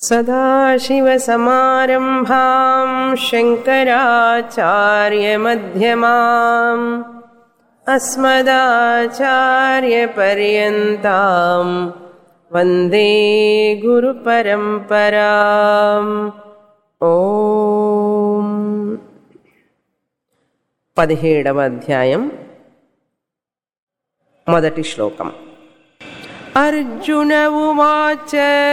सदाशिवसमारम्भां शङ्कराचार्यमध्यमाम् अस्मदाचार्यपर्यन्तां वन्दे गुरुपरम्पराम् ఓం పదిహేడవ అధ్యాయం మొదటి శ్లోకం అర్జున ఉవాచ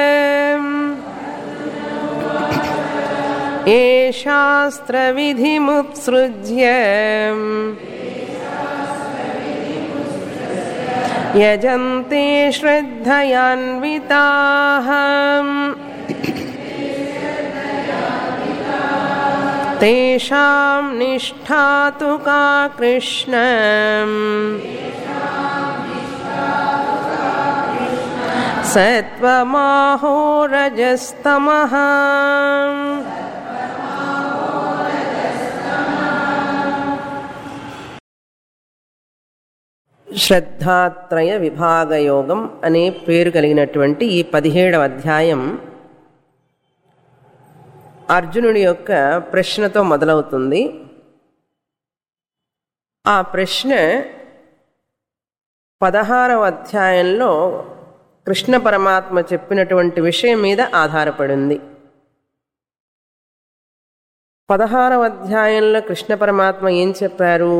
ఏ శాస్త్రవిధిముత్సృజ్య యజంతే శ్రద్ధయాన్వితాః तेषां निष्ठा तु का कृष्ण सत्त्वमाहो रजस्तमः శ్రద్ధాత్రయ విభాగయోగం అనే పేరు కలిగినటువంటి ఈ పదిహేడవ అధ్యాయం అర్జునుడి యొక్క ప్రశ్నతో మొదలవుతుంది ఆ ప్రశ్న పదహారవ అధ్యాయంలో కృష్ణ పరమాత్మ చెప్పినటువంటి విషయం మీద ఆధారపడింది పదహారవ అధ్యాయంలో కృష్ణ పరమాత్మ ఏం చెప్పారు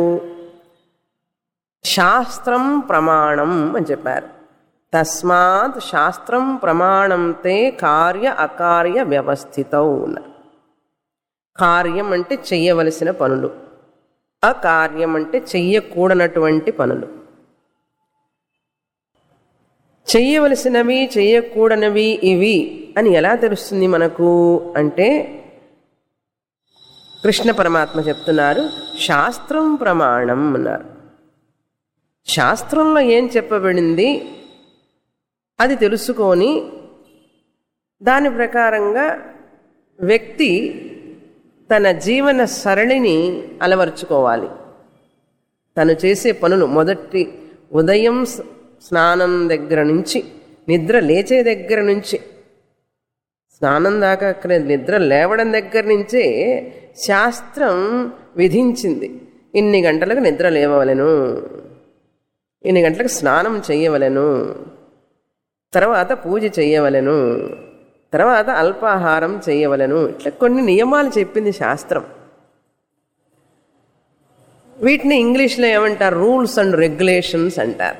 శాస్త్రం ప్రమాణం అని చెప్పారు తస్మాత్ శాస్త్రం ప్రమాణం తే కార్య అకార్య వ్యవస్థితౌ కార్యం అంటే చెయ్యవలసిన పనులు అకార్యం అంటే చెయ్యకూడనటువంటి పనులు చెయ్యవలసినవి చెయ్యకూడనివి ఇవి అని ఎలా తెలుస్తుంది మనకు అంటే కృష్ణ పరమాత్మ చెప్తున్నారు శాస్త్రం ప్రమాణం అన్నారు శాస్త్రంలో ఏం చెప్పబడింది అది తెలుసుకొని దాని ప్రకారంగా వ్యక్తి తన జీవన సరళిని అలవర్చుకోవాలి తను చేసే పనులు మొదటి ఉదయం స్నానం దగ్గర నుంచి నిద్ర లేచే దగ్గర నుంచి స్నానం దాకా అక్కడ నిద్ర లేవడం దగ్గర నుంచే శాస్త్రం విధించింది ఇన్ని గంటలకు నిద్ర లేవవలెను ఇన్ని గంటలకు స్నానం చేయవలెను తర్వాత పూజ చేయవలెను తర్వాత అల్పాహారం చేయవలను ఇట్లా కొన్ని నియమాలు చెప్పింది శాస్త్రం వీటిని ఇంగ్లీష్లో ఏమంటారు రూల్స్ అండ్ రెగ్యులేషన్స్ అంటారు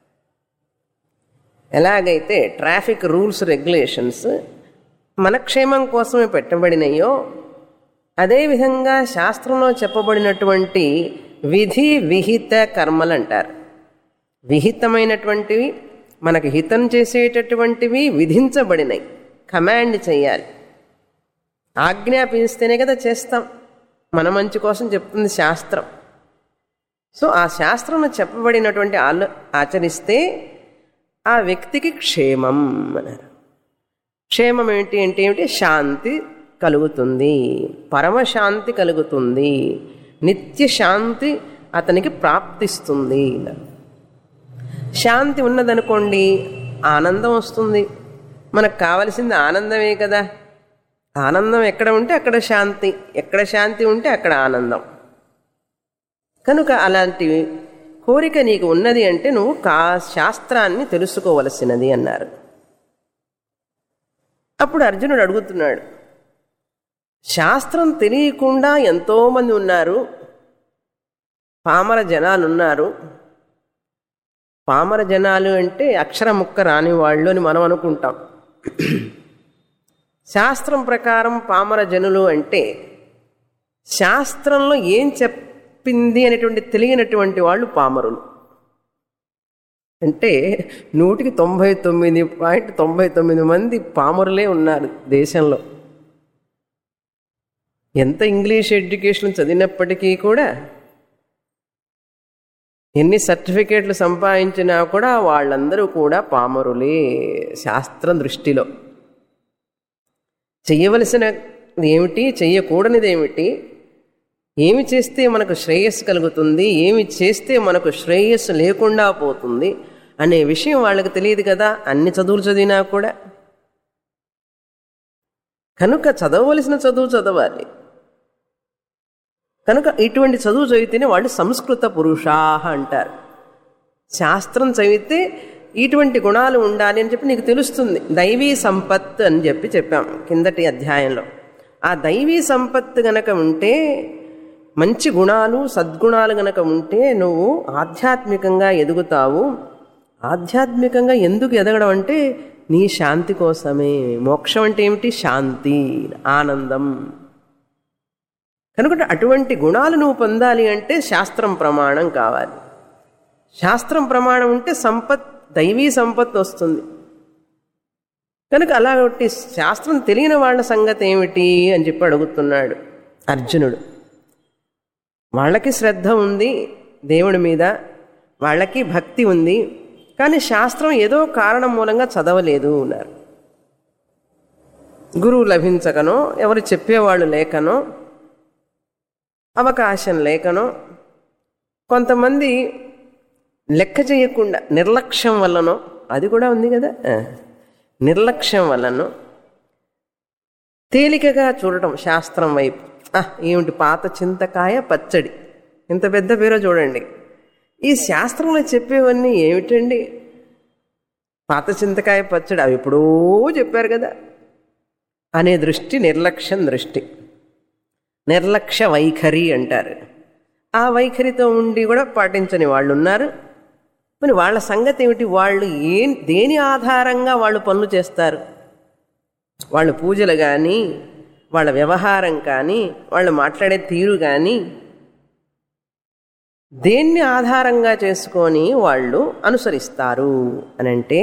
ఎలాగైతే ట్రాఫిక్ రూల్స్ రెగ్యులేషన్స్ మన క్షేమం కోసమే పెట్టబడినాయో అదేవిధంగా శాస్త్రంలో చెప్పబడినటువంటి విధి విహిత కర్మలు అంటారు విహితమైనటువంటివి మనకు హితం చేసేటటువంటివి విధించబడినాయి కమాండ్ చేయాలి ఆజ్ఞాపిస్తేనే కదా చేస్తాం మన మంచి కోసం చెప్తుంది శాస్త్రం సో ఆ శాస్త్రంలో చెప్పబడినటువంటి ఆలో ఆచరిస్తే ఆ వ్యక్తికి క్షేమం అన్నారు క్షేమం ఏంటి అంటే ఏమిటి శాంతి కలుగుతుంది పరమశాంతి కలుగుతుంది నిత్య శాంతి అతనికి ప్రాప్తిస్తుంది శాంతి ఉన్నదనుకోండి ఆనందం వస్తుంది మనకు కావలసింది ఆనందమే కదా ఆనందం ఎక్కడ ఉంటే అక్కడ శాంతి ఎక్కడ శాంతి ఉంటే అక్కడ ఆనందం కనుక అలాంటి కోరిక నీకు ఉన్నది అంటే నువ్వు కా శాస్త్రాన్ని తెలుసుకోవలసినది అన్నారు అప్పుడు అర్జునుడు అడుగుతున్నాడు శాస్త్రం తెలియకుండా ఎంతోమంది ఉన్నారు పామర జనాలు ఉన్నారు పామర జనాలు అంటే అక్షర ముక్క రాని వాళ్ళు అని మనం అనుకుంటాం శాస్త్రం ప్రకారం పామర జనులు అంటే శాస్త్రంలో ఏం చెప్పింది అనేటువంటి తెలియనటువంటి వాళ్ళు పామరులు అంటే నూటికి తొంభై తొమ్మిది పాయింట్ తొంభై తొమ్మిది మంది పామరులే ఉన్నారు దేశంలో ఎంత ఇంగ్లీష్ ఎడ్యుకేషన్ చదివినప్పటికీ కూడా ఎన్ని సర్టిఫికేట్లు సంపాదించినా కూడా వాళ్ళందరూ కూడా పామరులే శాస్త్రం దృష్టిలో చెయ్యవలసిన ఏమిటి చెయ్యకూడనిది ఏమిటి ఏమి చేస్తే మనకు శ్రేయస్సు కలుగుతుంది ఏమి చేస్తే మనకు శ్రేయస్సు లేకుండా పోతుంది అనే విషయం వాళ్ళకి తెలియదు కదా అన్ని చదువులు చదివినా కూడా కనుక చదవవలసిన చదువు చదవాలి కనుక ఇటువంటి చదువు చదివితేనే వాళ్ళు సంస్కృత పురుషాహ అంటారు శాస్త్రం చదివితే ఇటువంటి గుణాలు ఉండాలి అని చెప్పి నీకు తెలుస్తుంది దైవీ సంపత్ అని చెప్పి చెప్పాం కిందటి అధ్యాయంలో ఆ దైవీ సంపత్తు గనక ఉంటే మంచి గుణాలు సద్గుణాలు గనక ఉంటే నువ్వు ఆధ్యాత్మికంగా ఎదుగుతావు ఆధ్యాత్మికంగా ఎందుకు ఎదగడం అంటే నీ శాంతి కోసమే మోక్షం అంటే ఏమిటి శాంతి ఆనందం కనుక అటువంటి గుణాలు నువ్వు పొందాలి అంటే శాస్త్రం ప్రమాణం కావాలి శాస్త్రం ప్రమాణం ఉంటే సంపత్ దైవీ సంపత్ వస్తుంది కనుక అలా ఒకటి శాస్త్రం తెలియని వాళ్ళ సంగతి ఏమిటి అని చెప్పి అడుగుతున్నాడు అర్జునుడు వాళ్ళకి శ్రద్ధ ఉంది దేవుడి మీద వాళ్ళకి భక్తి ఉంది కానీ శాస్త్రం ఏదో కారణం మూలంగా చదవలేదు అన్నారు గురువు లభించకనో ఎవరు చెప్పేవాళ్ళు లేకనో అవకాశం లేకనో కొంతమంది లెక్క చేయకుండా నిర్లక్ష్యం వల్లనో అది కూడా ఉంది కదా ఆ, నిర్లక్ష్యం వల్లనో తేలికగా చూడటం శాస్త్రం వైపు ఆ, ఏమిటి పాత చింతకాయ పచ్చడి ఇంత పెద్ద పేరో చూడండి ఈ శాస్త్రంలో చెప్పేవన్నీ ఏమిటండి పాత చింతకాయ పచ్చడి అవి ఎప్పుడో చెప్పారు కదా అనే దృష్టి నిర్లక్ష్యం దృష్టి నిర్లక్ష్య వైఖరి అంటారు ఆ వైఖరితో ఉండి కూడా పాటించని వాళ్ళు ఉన్నారు మరి వాళ్ళ సంగతి ఏమిటి వాళ్ళు ఏం దేని ఆధారంగా వాళ్ళు పనులు చేస్తారు వాళ్ళ పూజలు కానీ వాళ్ళ వ్యవహారం కానీ వాళ్ళు మాట్లాడే తీరు కానీ దేన్ని ఆధారంగా చేసుకొని వాళ్ళు అనుసరిస్తారు అని అంటే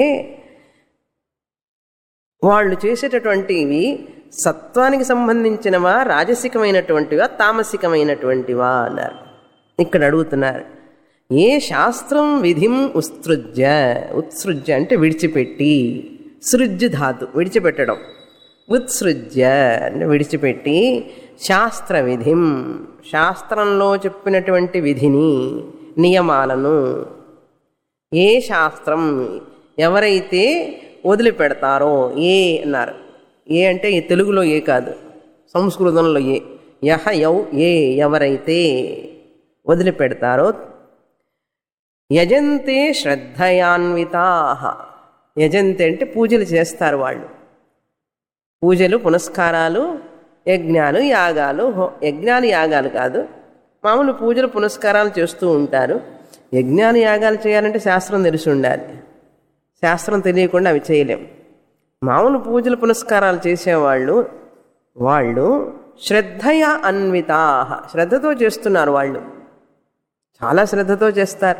వాళ్ళు చేసేటటువంటివి సత్వానికి సంబంధించినవా రాజసికమైనటువంటివా తామసికమైనటువంటివా అన్నారు ఇక్కడ అడుగుతున్నారు ఏ శాస్త్రం విధిం ఉత్సృజ్య ఉత్సృజ్య అంటే విడిచిపెట్టి సృజ్య ధాతు విడిచిపెట్టడం ఉత్సృజ్య అంటే విడిచిపెట్టి శాస్త్ర విధిం శాస్త్రంలో చెప్పినటువంటి విధిని నియమాలను ఏ శాస్త్రం ఎవరైతే వదిలిపెడతారో ఏ అన్నారు ఏ అంటే ఈ తెలుగులో ఏ కాదు సంస్కృతంలో ఏ యహ యౌ ఏ ఎవరైతే వదిలిపెడతారో యజంతే శ్రద్ధయాన్వితా యజంతే అంటే పూజలు చేస్తారు వాళ్ళు పూజలు పునస్కారాలు యజ్ఞాలు యాగాలు హో- యజ్ఞాలు యాగాలు కాదు మామూలు పూజలు పునస్కారాలు చేస్తూ ఉంటారు యజ్ఞాలు యాగాలు చేయాలంటే శాస్త్రం తెలిసి ఉండాలి శాస్త్రం తెలియకుండా అవి చేయలేం మామూలు పూజలు పునస్కారాలు చేసేవాళ్ళు వాళ్ళు శ్రద్ధయ అన్వితా శ్రద్ధతో చేస్తున్నారు వాళ్ళు చాలా శ్రద్ధతో చేస్తారు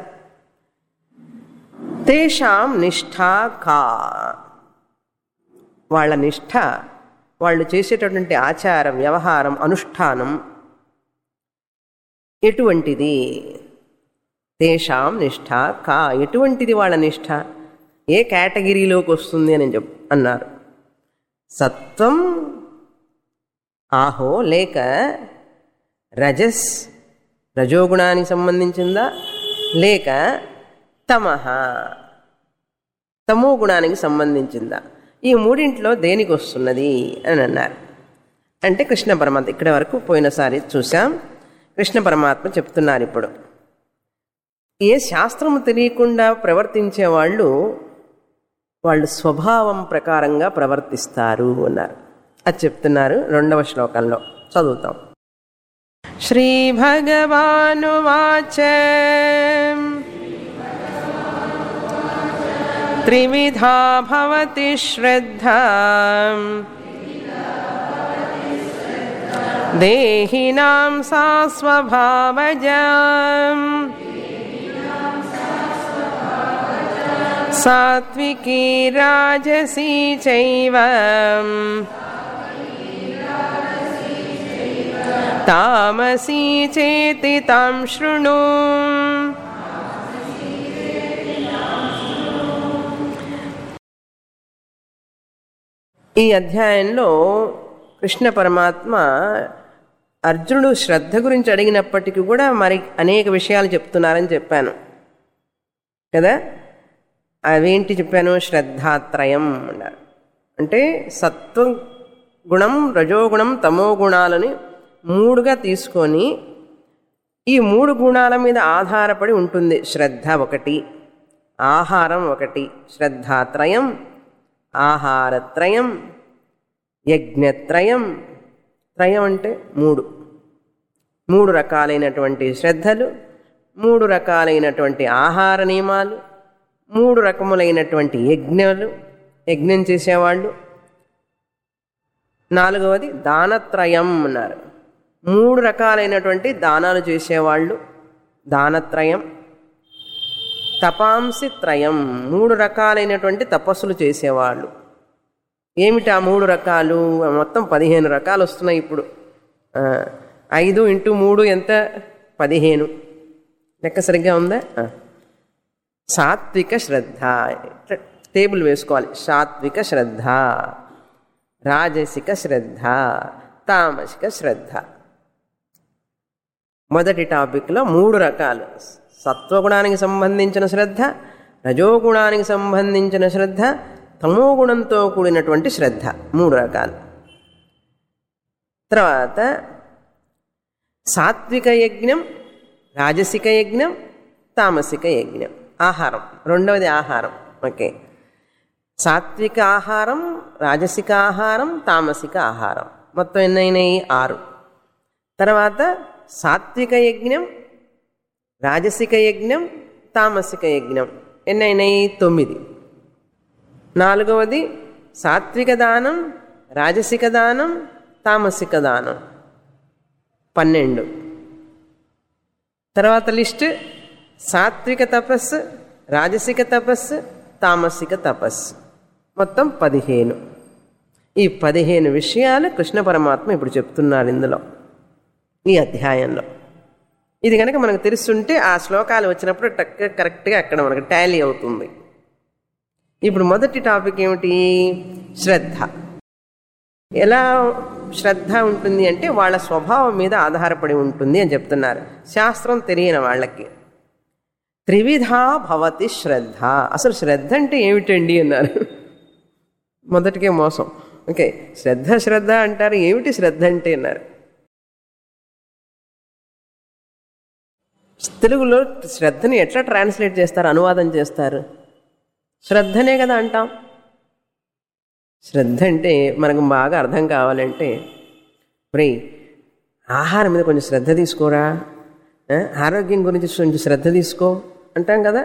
తేషాం నిష్ఠా కా వాళ్ళ నిష్ఠ వాళ్ళు చేసేటటువంటి ఆచారం వ్యవహారం అనుష్ఠానం ఎటువంటిది తేషాం నిష్ఠ కా ఎటువంటిది వాళ్ళ నిష్ఠ ఏ కేటగిరీలోకి వస్తుంది అని చెప్ అన్నారు సత్వం ఆహో లేక రజస్ రజోగుణానికి సంబంధించిందా లేక తమహ తమో గుణానికి సంబంధించిందా ఈ మూడింట్లో దేనికి వస్తున్నది అని అన్నారు అంటే కృష్ణ పరమాత్మ ఇక్కడ వరకు పోయినసారి చూసాం కృష్ణ పరమాత్మ చెప్తున్నారు ఇప్పుడు ఏ శాస్త్రము తెలియకుండా ప్రవర్తించే వాళ్ళు వాళ్ళు స్వభావం ప్రకారంగా ప్రవర్తిస్తారు అన్నారు అది చెప్తున్నారు రెండవ శ్లోకంలో చదువుతాం శ్రీభగవానువాచ త్రివిధా భవతి శ్రద్ధా దేహినాం సా స్వభావజా సాత్వికీ రాజసీ చైవ తామసీ చేతి తాం శృణు ఈ అధ్యాయంలో కృష్ణ పరమాత్మ అర్జునుడు శ్రద్ధ గురించి అడిగినప్పటికీ కూడా మరి అనేక విషయాలు చెప్తున్నారని చెప్పాను కదా అవేంటి చెప్పాను శ్రద్ధాత్రయం అన్నారు అంటే సత్వం గుణం రజోగుణం తమో గుణాలని మూడుగా తీసుకొని ఈ మూడు గుణాల మీద ఆధారపడి ఉంటుంది శ్రద్ధ ఒకటి ఆహారం ఒకటి శ్రద్ధాత్రయం ఆహారత్రయం యజ్ఞత్రయం త్రయం అంటే మూడు మూడు రకాలైనటువంటి శ్రద్ధలు మూడు రకాలైనటువంటి ఆహార నియమాలు మూడు రకములైనటువంటి యజ్ఞాలు యజ్ఞం చేసేవాళ్ళు నాలుగవది దానత్రయం అన్నారు మూడు రకాలైనటువంటి దానాలు చేసేవాళ్ళు దానత్రయం తపాంసి త్రయం మూడు రకాలైనటువంటి తపస్సులు చేసేవాళ్ళు ఏమిటి ఆ మూడు రకాలు మొత్తం పదిహేను రకాలు వస్తున్నాయి ఇప్పుడు ఆ, ఐదు ఇంటూ మూడు ఎంత పదిహేను లెక్క సరిగ్గా ఉందా ఆ. సాత్విక శ్రద్ధ ఇట్లా టేబుల్ వేసుకోవాలి సాత్విక శ్రద్ధ రాజసిక శ్రద్ధ తామసిక శ్రద్ధ మొదటి టాపిక్లో మూడు రకాలు సత్వగుణానికి సంబంధించిన శ్రద్ధ రజోగుణానికి సంబంధించిన శ్రద్ధ తమోగుణంతో కూడినటువంటి శ్రద్ధ మూడు రకాలు తర్వాత సాత్విక యజ్ఞం రాజసిక యజ్ఞం తామసిక యజ్ఞం ఆహారం రెండవది ఆహారం ఓకే సాత్విక ఆహారం రాజసిక ఆహారం తామసిక ఆహారం మొత్తం ఎన్నైనాయి ఆరు తర్వాత సాత్విక యజ్ఞం రాజసిక యజ్ఞం తామసిక యజ్ఞం ఎన్నైనాయి తొమ్మిది నాలుగవది సాత్విక దానం రాజసిక దానం తామసిక దానం పన్నెండు తర్వాత లిస్ట్ సాత్విక తపస్సు రాజసిక తపస్సు తామసిక తపస్సు మొత్తం పదిహేను ఈ పదిహేను విషయాలు కృష్ణ పరమాత్మ ఇప్పుడు చెప్తున్నారు ఇందులో ఈ అధ్యాయంలో ఇది కనుక మనకు తెలుస్తుంటే ఆ శ్లోకాలు వచ్చినప్పుడు టక్ కరెక్ట్గా అక్కడ మనకు టాలీ అవుతుంది ఇప్పుడు మొదటి టాపిక్ ఏమిటి శ్రద్ధ ఎలా శ్రద్ధ ఉంటుంది అంటే వాళ్ళ స్వభావం మీద ఆధారపడి ఉంటుంది అని చెప్తున్నారు శాస్త్రం తెలియని వాళ్ళకి త్రివిధా భవతి శ్రద్ధ అసలు శ్రద్ధ అంటే ఏమిటండి అన్నారు మొదటికే మోసం ఓకే శ్రద్ధ శ్రద్ధ అంటారు ఏమిటి శ్రద్ధ అంటే అన్నారు తెలుగులో శ్రద్ధని ఎట్లా ట్రాన్స్లేట్ చేస్తారు అనువాదం చేస్తారు శ్రద్ధనే కదా అంటాం శ్రద్ధ అంటే మనకు బాగా అర్థం కావాలంటే రే ఆహారం మీద కొంచెం శ్రద్ధ తీసుకోరా ఆ, ఆరోగ్యం గురించి కొంచెం శ్రద్ధ తీసుకో అంటాం కదా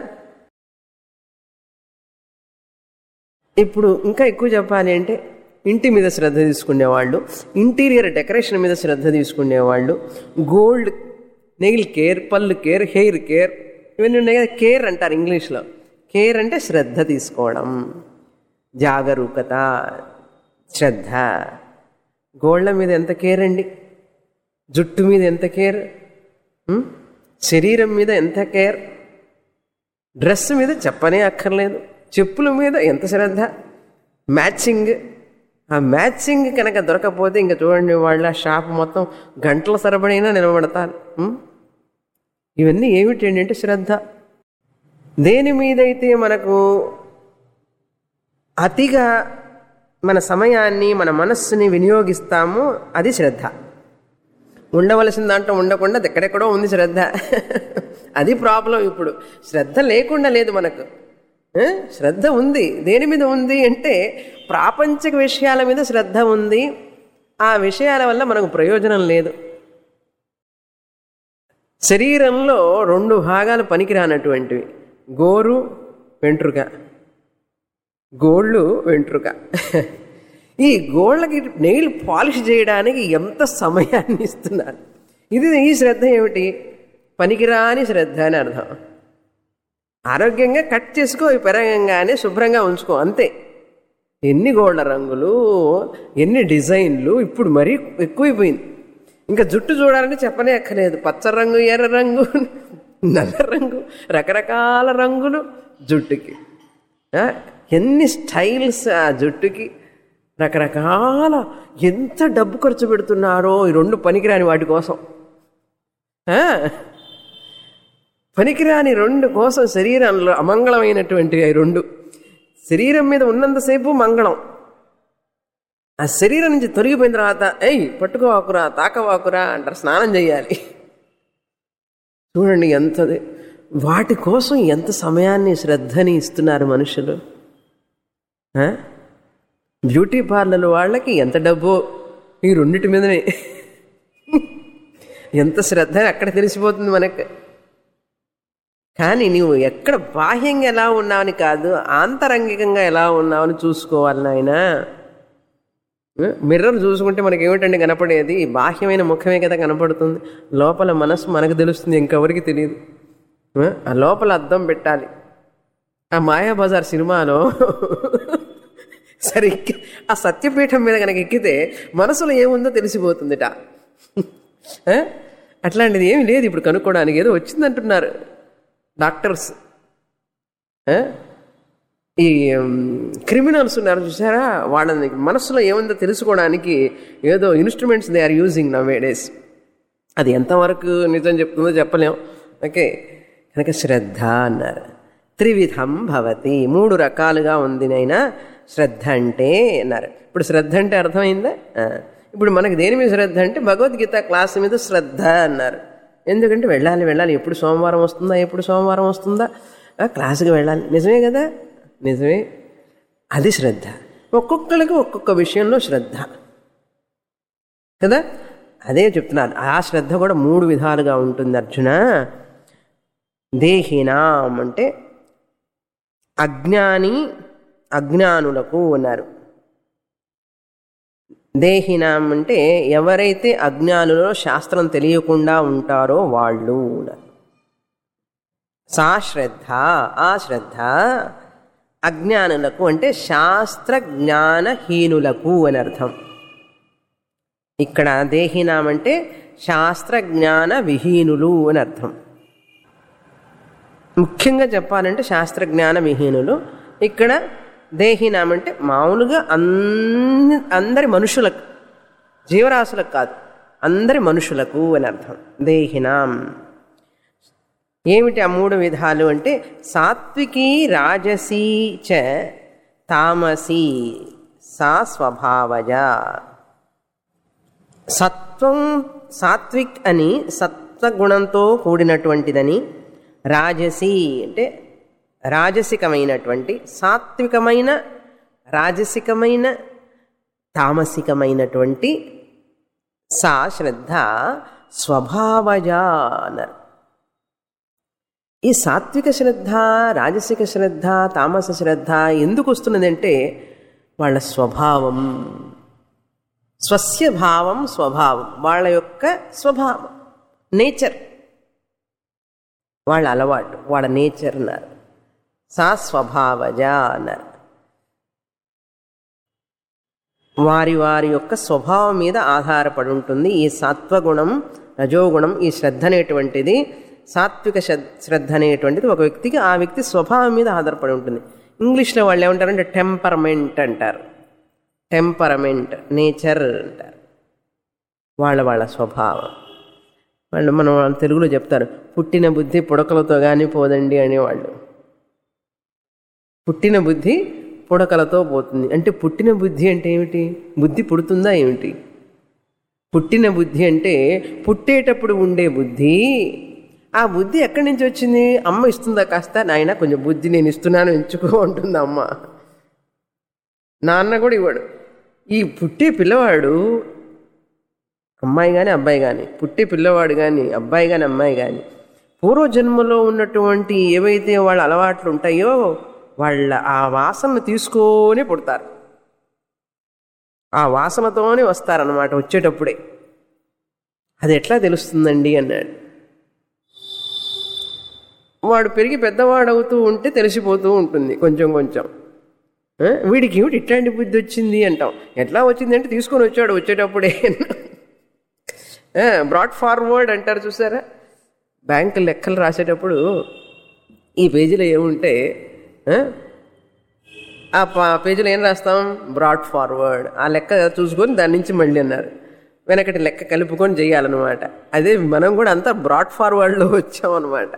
ఇప్పుడు ఇంకా ఎక్కువ చెప్పాలి అంటే ఇంటి మీద శ్రద్ధ తీసుకునేవాళ్ళు ఇంటీరియర్ డెకరేషన్ మీద శ్రద్ధ తీసుకునేవాళ్ళు గోల్డ్ నెయిల్ కేర్ పళ్ళు కేర్ హెయిర్ కేర్ ఇవన్నీ ఉన్నాయి కదా కేర్ అంటారు ఇంగ్లీష్లో కేర్ అంటే శ్రద్ధ తీసుకోవడం జాగరూకత శ్రద్ధ గోళ్ళ మీద ఎంత కేర్ అండి జుట్టు మీద ఎంత కేర్ ఉం? శరీరం మీద ఎంత కేర్ డ్రెస్ మీద చెప్పనే అక్కర్లేదు చెప్పుల మీద ఎంత శ్రద్ధ మ్యాచింగ్ ఆ మ్యాచింగ్ కనుక దొరకపోతే ఇంకా చూడండి వాళ్ళ షాప్ మొత్తం గంటల సరబడైనా నిలబడతారు ఉం? ఇవన్నీ ఏమిటి అంటే శ్రద్ధ దేని మీదైతే మనకు అతిగా మన సమయాన్ని మన మనస్సుని వినియోగిస్తామో అది శ్రద్ధ ఉండవలసిన దాంట్లో ఉండకుండా ఎక్కడెక్కడో ఉంది శ్రద్ధ అది ప్రాబ్లం ఇప్పుడు శ్రద్ధ లేకుండా లేదు మనకు ఆ? శ్రద్ధ ఉంది దేని మీద ఉంది అంటే ప్రాపంచిక విషయాల మీద శ్రద్ధ ఉంది ఆ విషయాల వల్ల మనకు ప్రయోజనం లేదు శరీరంలో రెండు భాగాలు పనికిరానటువంటివి గోరు వెంట్రుక గోళ్ళు వెంట్రుక ఈ గోళ్ళకి నెయిల్ పాలిష్ చేయడానికి ఎంత సమయాన్ని ఇస్తున్నారు ఇది ఈ శ్రద్ధ ఏమిటి పనికిరాని శ్రద్ధ అని అర్థం ఆరోగ్యంగా కట్ చేసుకో ఇవి పెరగంగానే శుభ్రంగా ఉంచుకో అంతే ఎన్ని గోళ్ళ రంగులు ఎన్ని డిజైన్లు ఇప్పుడు మరీ ఎక్కువైపోయింది ఇంకా జుట్టు చూడాలంటే చెప్పనే అక్కర్లేదు పచ్చ రంగు ఎర్ర రంగు నల్ల రంగు రకరకాల రంగులు జుట్టుకి ఆ, ఎన్ని స్టైల్స్ ఆ జుట్టుకి రకరకాల ఎంత డబ్బు ఖర్చు పెడుతున్నారో ఈ రెండు పనికిరాని వాటి కోసం ఆ, పనికిరాని రెండు కోసం శరీరంలో అమంగళమైనటువంటి ఈ రెండు శరీరం మీద ఉన్నంతసేపు మంగళం ఆ శరీరం నుంచి తొలగిపోయిన తర్వాత ఏయ్ పట్టుకోవాకురా తాకవాకురా అంటారు స్నానం చేయాలి చూడండి ఎంత వాటి కోసం ఎంత సమయాన్ని శ్రద్ధని ఇస్తున్నారు మనుషులు ఆ? బ్యూటీ పార్లర్ వాళ్ళకి ఎంత డబ్బు ఈ రెండిటి మీదనే ఎంత శ్రద్ధ అని అక్కడ తెలిసిపోతుంది మనకు కానీ నువ్వు ఎక్కడ బాహ్యంగా ఎలా ఉన్నావని కాదు ఆంతరంగికంగా ఎలా ఉన్నావని చూసుకోవాలి నాయన మిర్రర్ చూసుకుంటే మనకి ఏమిటండి కనపడేది బాహ్యమైన ముఖమే కదా కనపడుతుంది లోపల మనసు మనకు తెలుస్తుంది ఇంకెవరికి తెలియదు ఆ? ఆ లోపల అద్దం పెట్టాలి ఆ మాయాబజార్ సినిమాలో సరే ఎక్కి- ఆ సత్యపీఠం మీద కనుక ఎక్కితే మనసులో ఏముందో తెలిసిపోతుందిట ఆ? అట్లాంటిది ఏమి లేదు ఇప్పుడు కనుక్కోవడానికి ఏదో వచ్చిందంటున్నారు డాక్టర్స్ ఆ? ఈ క్రిమినల్స్ ఉన్నారు చూసారా వాళ్ళని మనసులో ఏముందో తెలుసుకోవడానికి ఏదో instruments they are using nowadays అది ఎంతవరకు నిజం చెప్తుందో చెప్పలేం ఓకే కనుక శ్రద్ధ అన్నారు త్రివిధం భవతి మూడు రకాలుగా ఉంది నైనా శ్రద్ధ అంటే అన్నారు ఇప్పుడు శ్రద్ధ అంటే అర్థమైందా ఆ. ఇప్పుడు మనకి దేని మీద శ్రద్ధ అంటే భగవద్గీత క్లాస్ మీద శ్రద్ధ అన్నారు ఎందుకంటే వెళ్ళాలి వెళ్ళాలి ఎప్పుడు సోమవారం వస్తుందా ఎప్పుడు సోమవారం వస్తుందా ఆ, క్లాసుకి వెళ్ళాలి నిజమే కదా నిజమే అది శ్రద్ధ ఒక్కొక్కరికి ఒక్కొక్క విషయంలో శ్రద్ధ కదా అదే చెప్తున్నారు ఆ శ్రద్ధ కూడా మూడు విధాలుగా ఉంటుంది అర్జున దేహినాం అంటే అజ్ఞాని అజ్ఞానులకు అన్నారు దేహినాం అంటే ఎవరైతే అజ్ఞానులో శాస్త్రం తెలియకుండా ఉంటారో వాళ్ళు అన్నారు. సా శ్రద్ధ ఆ శ్రద్ధ అజ్ఞానులకు అంటే శాస్త్ర జ్ఞానహీనులకు అని అర్థం ఇక్కడ దేహినాం అంటే శాస్త్ర జ్ఞాన విహీనులు అని అర్థం ముఖ్యంగా చెప్పాలంటే శాస్త్ర జ్ఞాన విహీనులు ఇక్కడ దేహినాం అంటే మామూలుగా అన్ని అందరి మనుషులకు జీవరాశులకు కాదు అందరి మనుషులకు అని అర్థం దేహినాం ఏమిటి ఆ మూడు విధాలు అంటే సాత్వికి రాజసీ చ తామసీ సా స్వభావజ సత్వం సాత్విక్ అని సత్వగుణంతో కూడినటువంటిదని రాజసి అంటే రాజసికమైనటువంటి సాత్వికమైన రాజసికమైన తామసికమైనటువంటి సా శ్రద్ధ స్వభావజ అన్నారు ఈ సాత్విక శ్రద్ధ రాజసిక శ్రద్ధ తామస శ్రద్ధ ఎందుకు వస్తున్నదంటే వాళ్ళ స్వభావం స్వస్య భావం స్వభావం వాళ్ళ యొక్క స్వభావం నేచర్ వాళ్ళ అలవాటు వాళ్ళ నేచర్ అన్నారు సా స్వభావజ అన్నారు వారి వారి యొక్క స్వభావం మీద ఆధారపడి ఉంటుంది ఈ సత్వగుణం రజోగుణం ఈ శ్రద్ధ అనేటువంటిది సాత్విక శ్రద్ధ శ్రద్ధ అనేటువంటిది ఒక వ్యక్తికి ఆ వ్యక్తి స్వభావం మీద ఆధారపడి ఉంటుంది ఇంగ్లీష్లో వాళ్ళు ఏమంటారంటే టెంపరమెంట్ అంటారు టెంపరమెంట్ నేచర్ అంటారు వాళ్ళ వాళ్ళ స్వభావం వాళ్ళు మనం వాళ్ళ తెలుగులో చెప్తారు పుట్టిన బుద్ధి పుడకలతో కానీ పోదండి అనేవాళ్ళు పుట్టిన బుద్ధి పుడకలతో పోతుంది అంటే పుట్టిన బుద్ధి అంటే ఏమిటి బుద్ధి పుడుతుందా ఏమిటి పుట్టిన బుద్ధి అంటే పుట్టేటప్పుడు ఉండే బుద్ధి ఆ బుద్ధి ఎక్కడి నుంచి వచ్చింది అమ్మ ఇస్తుందా కాస్త నాయన కొంచెం బుద్ధి నేను ఇస్తున్నాను ఎంచుకో ఉంటుంది అమ్మ నాన్న కూడా ఇవ్వడు ఈ పుట్టే పిల్లవాడు అమ్మాయి కానీ అబ్బాయి కానీ పుట్టే పిల్లవాడు కానీ అబ్బాయి కానీ అమ్మాయి కానీ పూర్వజన్మలో ఉన్నటువంటి ఏవైతే వాళ్ళ అలవాట్లు ఉంటాయో వాళ్ళ ఆ వాసనను తీసుకొని పుడతారు ఆ వాసనతోనే వస్తారన్నమాట వచ్చేటప్పుడే అది ఎట్లా తెలుస్తుందండి అన్నాడు వాడు పెరిగి పెద్దవాడవుతూ ఉంటే తెలిసిపోతూ ఉంటుంది కొంచెం కొంచెం ఆ, వీడికి ఏమిటి ఇట్లాంటి బుద్ధి వచ్చింది అంటాం ఎట్లా వచ్చింది అంటే తీసుకొని వచ్చాడు వచ్చేటప్పుడే బ్రాడ్ ఫార్వర్డ్ అంటారు చూసారా బ్యాంకు లెక్కలు రాసేటప్పుడు ఈ పేజీలో ఏముంటే ఆ, ఆ ప- పేజీలో ఏం రాస్తాం బ్రాడ్ ఫార్వర్డ్ ఆ లెక్క చూసుకొని దాని నుంచి మళ్ళీ అన్నారు వెనకటి లెక్క కలుపుకొని చేయాలన్నమాట అదే మనం కూడా అంతా బ్రాడ్ ఫార్వర్డ్లో వచ్చామన్నమాట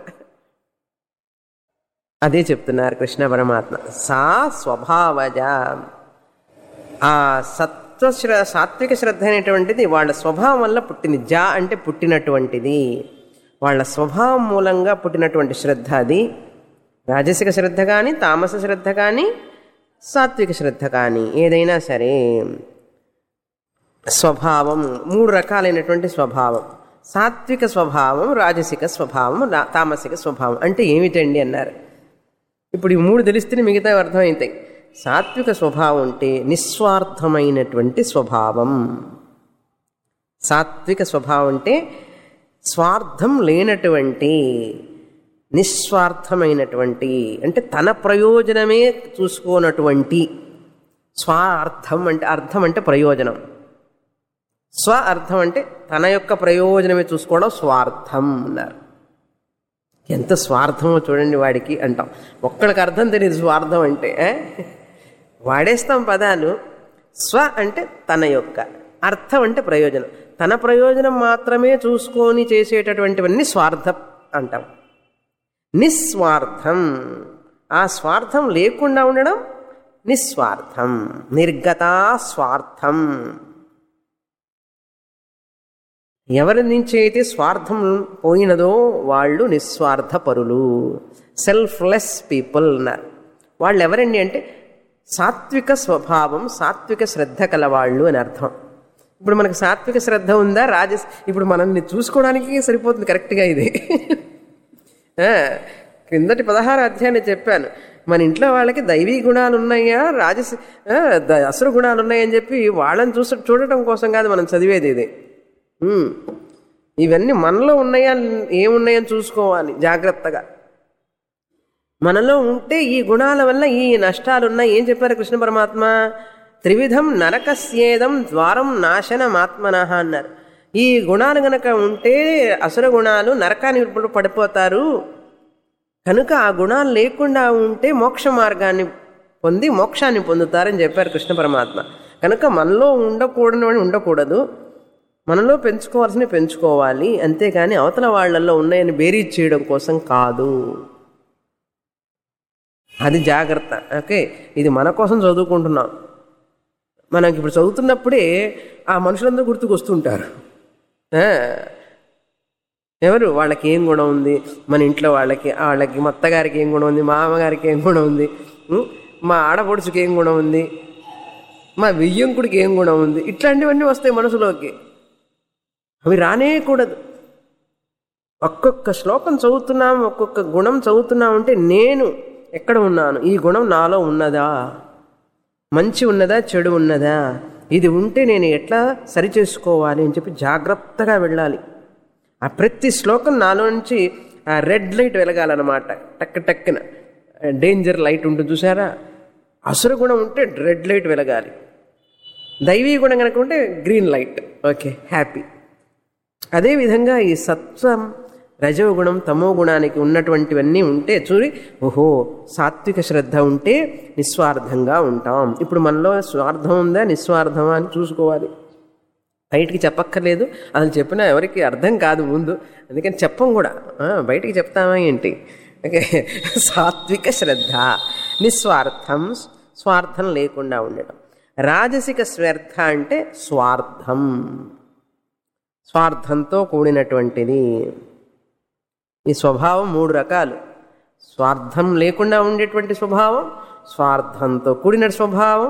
అదే చెప్తున్నారు కృష్ణ పరమాత్మ సా స్వభావజ ఆ సత్ సత్వ శ్ర సాత్విక శ్రద్ధ అనేటువంటిది వాళ్ళ స్వభావం వల్ల పుట్టింది జా అంటే పుట్టినటువంటిది వాళ్ళ స్వభావం మూలంగా పుట్టినటువంటి శ్రద్ధ అది రాజసిక శ్రద్ధ కానీ తామస శ్రద్ధ కానీ సాత్విక శ్రద్ధ కానీ ఏదైనా సరే స్వభావం మూడు రకాలైనటువంటి స్వభావం సాత్విక స్వభావం రాజసిక స్వభావం రా- తామసిక స్వభావం అంటే ఏమిటండి అన్నారు ఇప్పుడు ఈ మూడు తెలిస్తేనే మిగతా అర్థమవుతాయి సాత్విక స్వభావం అంటే నిస్వార్థమైనటువంటి స్వభావం సాత్విక స్వభావం అంటే స్వార్థం లేనటువంటి నిస్వార్థమైనటువంటి అంటే తన ప్రయోజనమే చూసుకోనటువంటి స్వార్థం అంటే అర్థం అంటే ప్రయోజనం స్వ అర్థం అంటే తన యొక్క ప్రయోజనమే చూసుకోవడం స్వార్థం అన్నారు ఎంత స్వార్థమో చూడండి వాడికి అంటాం ఒక్కడికి అర్థం తెలియదు స్వార్థం అంటే ఏ? వాడేస్తాం పదాలు స్వ అంటే తన యొక్క అర్థం అంటే ప్రయోజనం తన ప్రయోజనం మాత్రమే చూసుకొని చేసేటటువంటివన్నీ స్వార్థం అంటాం నిస్వార్థం ఆ స్వార్థం లేకుండా ఉండడం నిస్వార్థం నిర్గతా స్వార్థం ఎవరి నుంచి అయితే స్వార్థం పోయినదో వాళ్ళు నిస్వార్థ పరులు సెల్ఫ్లెస్ పీపుల్ అన్నారు వాళ్ళు ఎవరండి అంటే సాత్విక స్వభావం సాత్విక శ్రద్ధ కలవాళ్ళు అని అర్థం ఇప్పుడు మనకు సాత్విక శ్రద్ధ ఉందా రాజస్ ఇప్పుడు మనల్ని చూసుకోవడానికి సరిపోతుంది కరెక్ట్గా ఇది ఆ, క్రిందటి పదహారు అధ్యాయాన్ని చెప్పాను మన ఇంట్లో వాళ్ళకి దైవీ గుణాలు ఉన్నాయా రాజస ఆ, ద- అసుర గుణాలు ఉన్నాయని చెప్పి వాళ్ళని చూస చూడటం కోసం కాదు మనం చదివేది ఇది ఉమ్. ఇవన్నీ మనలో ఉన్నాయా ఏమున్నాయని చూసుకోవాలి జాగ్రత్తగా మనలో ఉంటే ఈ గుణాల వల్ల ఈ నష్టాలు ఉన్నాయి ఏం చెప్పారు కృష్ణ పరమాత్మ త్రివిధం నరకస్యేదం ద్వారం నాశనమాత్మన అన్నారు ఈ గుణాలు గనక ఉంటే అసుర గుణాలు నరకాన్ని ఇప్పుడు పడిపోతారు కనుక ఆ గుణాలు లేకుండా ఉంటే మోక్ష మార్గాన్ని పొంది మోక్షాన్ని పొందుతారని చెప్పారు కృష్ణ పరమాత్మ కనుక మనలో ఉండకూడని ఉండకూడదు మనలో పెంచుకోవాల్సినవి పెంచుకోవాలి అంతేగాని అవతల వాళ్ళల్లో ఉన్నాయని బేరీజ్ చేయడం కోసం కాదు అది జాగ్రత్త ఓకే ఇది మన కోసం చదువుకుంటున్నాం మనకి ఇప్పుడు చదువుతున్నప్పుడే ఆ మనుషులందరూ గుర్తుకు వస్తుంటారు ఆ, ఎవరు వాళ్ళకి ఏం గుణం ఉంది మన ఇంట్లో వాళ్ళకి వాళ్ళకి మా అత్తగారికి ఏం గుణం ఉంది మా అమ్మగారికి ఏం గుణం ఉంది ఉం? మా ఆడపడుచుకి ఏం గుణం ఉంది మా వెయ్యంకుడికి ఏం గుణం ఉంది ఇట్లాంటివన్నీ వస్తాయి మనసులోకి అవి రానేకూడదు ఒక్కొక్క శ్లోకం చదువుతున్నాం ఒక్కొక్క గుణం చదువుతున్నాం అంటే నేను ఎక్కడ ఉన్నాను ఈ గుణం నాలో ఉన్నదా మంచి ఉన్నదా చెడు ఉన్నదా ఇది ఉంటే నేను ఎట్లా సరిచేసుకోవాలి అని చెప్పి జాగ్రత్తగా వెళ్ళాలి ఆ ప్రతి శ్లోకం నాలో నుంచి ఆ రెడ్ లైట్ వెలగాలన్నమాట టక్ టక్కున డేంజర్ లైట్ ఉంటుంది చూసారా అసుర గుణం ఉంటే రెడ్ లైట్ వెలగాలి దైవీ గుణం కనుక ఉంటే గ్రీన్ లైట్ ఓకే హ్యాపీ అదేవిధంగా ఈ సత్వం రజో గుణం తమో గుణానికి ఉన్నటువంటివన్నీ ఉంటే చూడి ఓహో సాత్విక శ్రద్ధ ఉంటే నిస్వార్థంగా ఉంటాం ఇప్పుడు మనలో స్వార్థం ఉందా నిస్వార్థమా అని చూసుకోవాలి బయటికి చెప్పక్కర్లేదు అసలు చెప్పినా ఎవరికి అర్థం కాదు ముందు అందుకని చెప్పం కూడా ఆ, బయటికి చెప్తామా ఏంటి ఓకే సాత్విక శ్రద్ధ నిస్వార్థం స్వార్థం లేకుండా ఉండడం రాజసిక శ్రద్ధ అంటే స్వార్థం స్వార్థంతో కూడినటువంటిది ఈ స్వభావం మూడు రకాలు స్వార్థం లేకుండా ఉండేటువంటి స్వభావం స్వార్థంతో కూడిన స్వభావం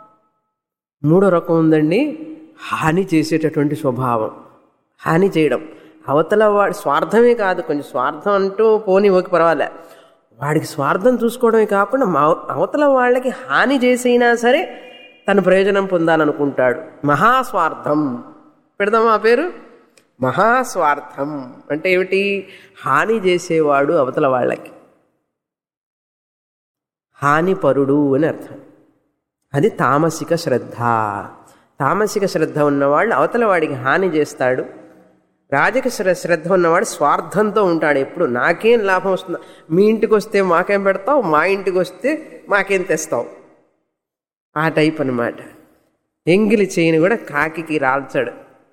మూడో రకం ఉందండి హాని చేసేటటువంటి స్వభావం హాని చేయడం అవతల వాడి స్వార్థమే కాదు కొంచెం స్వార్థం అంటూ పోని ఓకే పర్వాలే వాడికి స్వార్థం చూసుకోవడమే కాకుండా మా అవతల వాళ్ళకి హాని చేసైనా సరే తన ప్రయోజనం పొందాలనుకుంటాడు మహాస్వార్థం పెడదామా ఆ పేరు మహాస్వార్థం అంటే ఏమిటి హాని చేసేవాడు అవతల వాళ్ళకి హానిపరుడు అని అర్థం అది తామసిక శ్రద్ధ తామసిక శ్రద్ధ ఉన్నవాళ్ళు అవతల వాడికి హాని చేస్తాడు రాజక శ్ర శ్రద్ధ ఉన్నవాడు స్వార్థంతో ఉంటాడు ఎప్పుడు నాకేం లాభం వస్తుంది మీ ఇంటికి వస్తే మాకేం పెడతావు మా ఇంటికి వస్తే మాకేం తెస్తావు ఆ టైప్ అనమాట ఎంగిలి చేయని కూడా కాకికి రాల్చాడు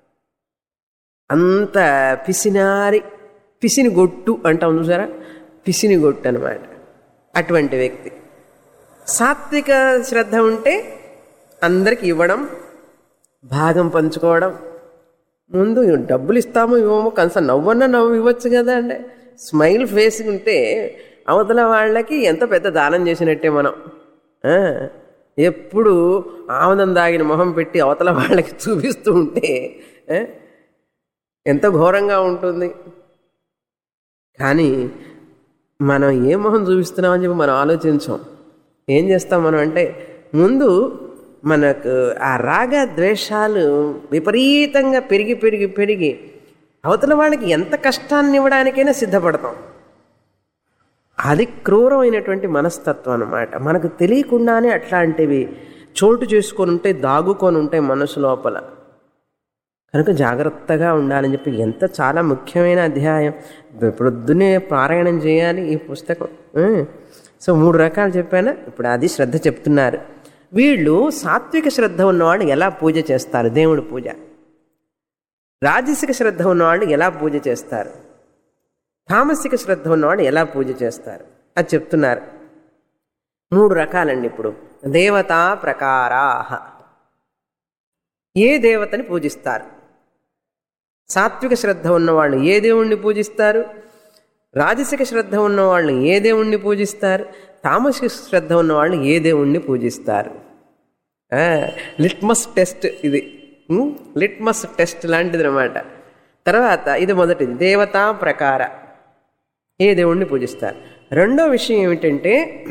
అంత పిసినారి పిసిని గొట్టు అంటాం చూసారా పిసిని గొట్టు అనమాట అటువంటి వ్యక్తి సాత్విక శ్రద్ధ ఉంటే అందరికి ఇవ్వడం భాగం పంచుకోవడం ముందు డబ్బులు ఇస్తామో ఇవ్వమో కనీసం నవ్వన్న నవ్వు ఇవ్వచ్చు కదా అంటే స్మైల్ ఫేస్ ఉంటే అవతల వాళ్ళకి ఎంత పెద్ద దానం చేసినట్టే మనం ఆ, ఎప్పుడు ఆముదం దాగిన మొహం పెట్టి అవతల వాళ్ళకి చూపిస్తూ ఉంటే ఆ, ఎంత ఘోరంగా ఉంటుంది కానీ మనం ఏ మొహం చూపిస్తున్నామని చెప్పి మనం ఆలోచించాం ఏం చేస్తాం మనం అంటే ముందు మనకు ఆ రాగ ద్వేషాలు విపరీతంగా పెరిగి పెరిగి పెరిగి అవతల వాళ్ళకి ఎంత కష్టాన్ని ఇవ్వడానికైనా సిద్ధపడతాం అది క్రూరమైనటువంటి మనస్తత్వం అన్నమాట మనకు తెలియకుండానే అట్లాంటివి చోటు చేసుకొని ఉంటే దాగుకొని ఉంటాయి మనసు లోపల కనుక జాగ్రత్తగా ఉండాలని చెప్పి ఎంత చాలా ముఖ్యమైన అధ్యాయం ప్రొద్దునే పారాయణం చేయాలి ఈ పుస్తకం ఆ. సో మూడు రకాలు చెప్పాను ఇప్పుడు అది శ్రద్ధ చెప్తున్నారు వీళ్ళు సాత్విక శ్రద్ధ ఉన్నవాళ్ళు ఎలా పూజ చేస్తారు దేవుడి పూజ రాజసిక శ్రద్ధ ఉన్నవాళ్ళు ఎలా పూజ చేస్తారు తామసిక శ్రద్ధ ఉన్నవాళ్ళు ఎలా పూజ చేస్తారు అది చెప్తున్నారు మూడు రకాలండి ఇప్పుడు దేవతా ప్రకారాహ ఏ దేవతని పూజిస్తారు సాత్విక శ్రద్ధ ఉన్నవాళ్ళు ఏ దేవుణ్ణి పూజిస్తారు రాజసిక శ్రద్ధ ఉన్నవాళ్ళు ఏ దేవుణ్ణి పూజిస్తారు తామసిక శ్రద్ధ ఉన్నవాళ్ళు ఏ దేవుణ్ణి పూజిస్తారు ఆ, లిట్మస్ టెస్ట్ ఇది ఉమ్, లిట్మస్ టెస్ట్ లాంటిది అనమాట తర్వాత ఇది మొదటిది దేవతా ప్రకార ఏ దేవుణ్ణి పూజిస్తారు రెండో విషయం ఏమిటంటే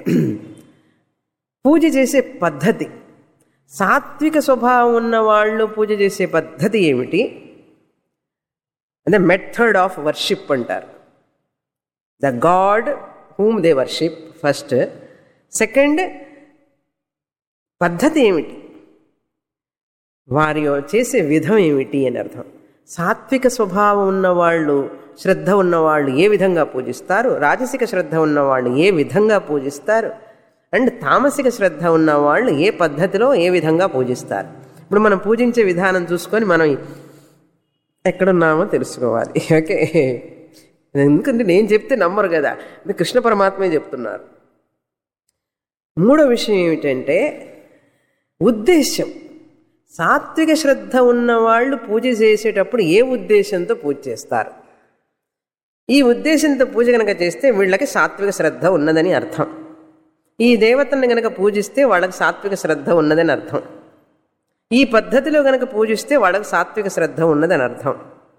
పూజ చేసే పద్ధతి సాత్విక స్వభావం ఉన్న వాళ్ళు పూజ చేసే పద్ధతి ఏమిటి అంటే మెథడ్ ఆఫ్ వర్షిప్ అంటారు the god whom they worship first second పద్ధతి ఏమిటి వారి చేసే విధం ఏమిటి అని అర్థం సాత్విక స్వభావం ఉన్నవాళ్ళు శ్రద్ధ ఉన్నవాళ్ళు ఏ విధంగా పూజిస్తారు రాజసిక శ్రద్ధ ఉన్నవాళ్ళు ఏ విధంగా పూజిస్తారు అండ్ తామసిక శ్రద్ధ ఉన్నవాళ్ళు ఏ పద్ధతిలో ఏ విధంగా పూజిస్తారు ఇప్పుడు మనం పూజించే విధానం చూసుకొని మనం ఎక్కడున్నామో తెలుసుకోవాలి ఓకే ఎందుకంటే నేను చెప్తే నమ్మరు కదా ఇది కృష్ణ పరమాత్మే చెప్తున్నారు మూడో విషయం ఏమిటంటే ఉద్దేశం సాత్విక శ్రద్ధ ఉన్న వాళ్ళు పూజ చేసేటప్పుడు ఏ ఉద్దేశంతో పూజ చేస్తారు ఈ ఉద్దేశంతో పూజ కనుక చేస్తే వీళ్ళకి సాత్విక శ్రద్ధ ఉన్నదని అర్థం ఈ దేవతని గనక పూజిస్తే వాళ్ళకి సాత్విక శ్రద్ధ ఉన్నదని అర్థం ఈ పద్ధతిలో గనక పూజిస్తే వాళ్ళకి సాత్విక శ్రద్ధ ఉన్నదని అర్థం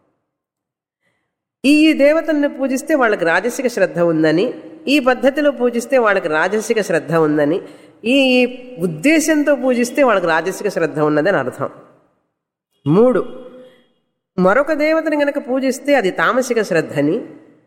ఈ దేవతల్ని పూజిస్తే వాళ్ళకి రాజసిక శ్రద్ధ ఉందని ఈ పద్ధతిలో పూజిస్తే వాళ్ళకి రాజసిక శ్రద్ధ ఉందని ఈ ఉద్దేశంతో పూజిస్తే వాళ్ళకి రాజసిక శ్రద్ధ ఉన్నదని అర్థం మూడు మరొక దేవతని గనక పూజిస్తే అది తామసిక శ్రద్ధని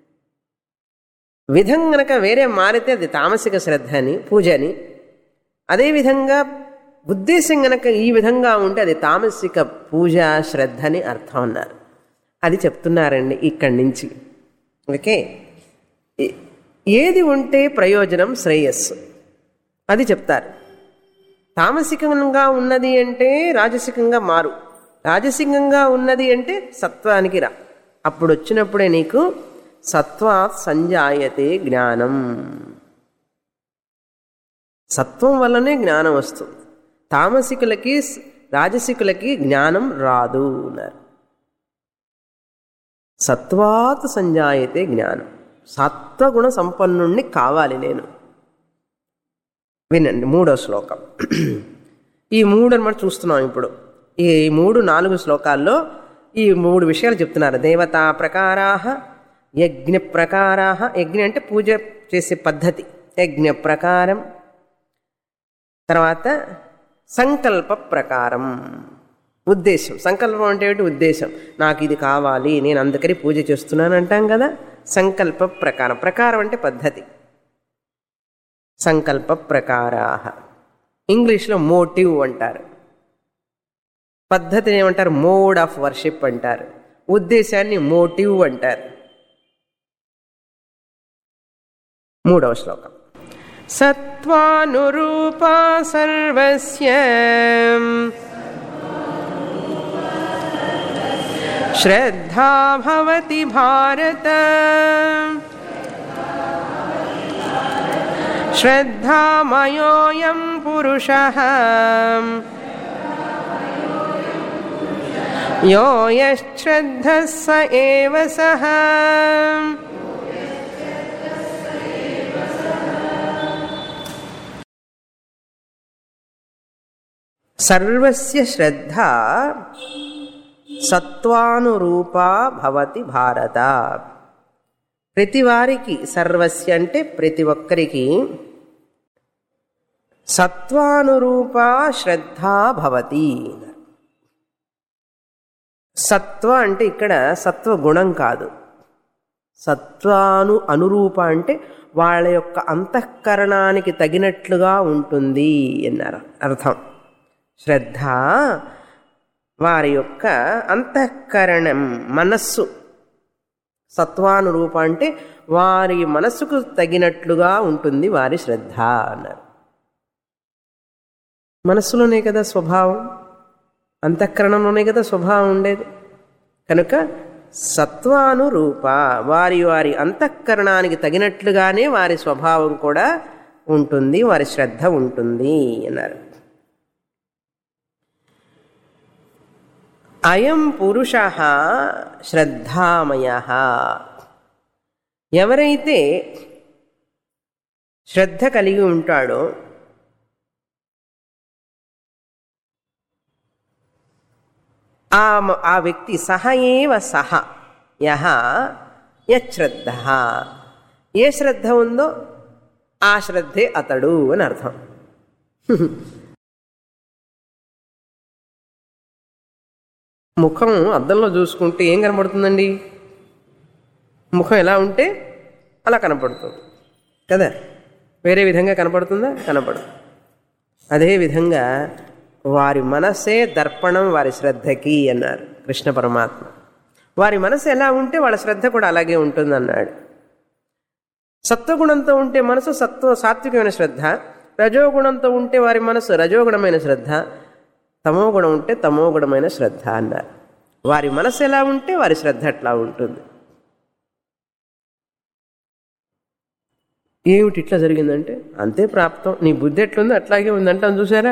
విధం గనక వేరే మారితే అది తామసిక శ్రద్ధ అని పూజని అదేవిధంగా ఉద్దేశం గనక ఈ విధంగా ఉంటే అది తామసిక పూజ శ్రద్ధ అని అర్థం అన్నారు అది చెప్తున్నారండి ఇక్కడి నుంచి ఓకే ఏ- ఏది ఉంటే ప్రయోజనం శ్రేయస్సు అది చెప్తారు తామసికంగా ఉన్నది అంటే రాజసికంగా మారు రాజసికంగా ఉన్నది అంటే సత్వానికి రా అప్పుడు వచ్చినప్పుడే నీకు సత్వాత్ సంజాయతే జ్ఞానం సత్వం వల్లనే జ్ఞానం వస్తుంది తామసికులకి రాజసికులకి జ్ఞానం రాదు అన్నారు సత్వాత్ సంజాయతే జ్ఞానం సత్వగుణ సంపన్నుణ్ణి కావాలి నేను వినండి మూడో శ్లోకం ఈ మూడు అనమాట చూస్తున్నాం ఇప్పుడు ఈ మూడు నాలుగు శ్లోకాల్లో ఈ మూడు విషయాలు చెప్తున్నారు దేవతా ప్రకారాహ యజ్ఞ ప్రకారాహ యజ్ఞ అంటే పూజ చేసే పద్ధతి యజ్ఞ ప్రకారం తర్వాత సంకల్ప ప్రకారం ఉద్దేశం సంకల్పం అంటే ఏమిటి ఉద్దేశం నాకు ఇది కావాలి నేను అందుకని పూజ చేస్తున్నాను అంటాం కదా సంకల్ప ప్రకారం ప్రకారం అంటే పద్ధతి సంకల్ప ప్రకారాహ ఇంగ్లీష్లో మోటివ్ అంటారు పద్ధతిని ఏమంటారు మోడ్ ఆఫ్ వర్షిప్ అంటారు ఉద్దేశాన్ని మోటివ్ అంటారు మూడవ శ్లోకం సత్వానురూపా సర్వస్య శ్రద్ధా భవతి భారత శ్రద్ధామయోయం పురుష यो यश्रद्धः स एव सः సర్వస్య శ్రద్ధ సత్వానురూపా భవతి భారత ప్రతి వారికి సర్వస్య అంటే ప్రతి ఒక్కరికి సత్వానురూపా శ్రద్ధ భవతి సత్వ అంటే ఇక్కడ సత్వ గుణం కాదు సత్వాను అనురూప అంటే వాళ్ళ యొక్క అంతఃకరణానికి తగినట్లుగా ఉంటుంది అన్నారు అర్థం శ్రద్ధ వారి యొక్క అంతఃకరణం మనస్సు సత్వానురూప అంటే వారి మనస్సుకు తగినట్లుగా ఉంటుంది వారి శ్రద్ధ అన్నారు మనస్సులోనే కదా స్వభావం అంతఃకరణంలోనే కదా స్వభావం ఉండేది కనుక సత్వానురూప వారి వారి అంతఃకరణానికి తగినట్లుగానే వారి స్వభావం కూడా ఉంటుంది వారి శ్రద్ధ ఉంటుంది అన్నారు అయం పురుష శ్రద్ధామయ ఎవరైతే శ్రద్ధ కలిగి ఉంటాడో ఆ ఆ వ్యక్తి సహ ఏవ సహ యహ యశ్రద్ధ ఏ శ్రద్ధ ఉందో ఆ శ్రద్ధే అతడు అని అర్థం ముఖం అద్దంలో చూసుకుంటే ఏం కనపడుతుందండి ముఖం ఎలా ఉంటే అలా కనపడుతుంది కదా వేరే విధంగా కనపడుతుందా కనపడదు అదేవిధంగా వారి మనసే దర్పణం వారి శ్రద్ధకి అన్నారు కృష్ణ పరమాత్మ వారి మనసు ఎలా ఉంటే వాళ్ళ శ్రద్ధ కూడా అలాగే ఉంటుంది అన్నాడు సత్వగుణంతో ఉంటే మనసు సత్వ సాత్వికమైన శ్రద్ధ రజోగుణంతో ఉంటే వారి మనసు రజోగుణమైన శ్రద్ధ తమోగుణం ఉంటే తమోగుణమైన శ్రద్ధ అన్నారు వారి మనసు ఎలా ఉంటే వారి శ్రద్ధ అట్లా ఉంటుంది ఏమిటి ఇట్లా జరిగిందంటే అంతే ప్రాప్తం నీ బుద్ధి ఎట్లుందో అట్లాగే ఉందంటాం చూసారా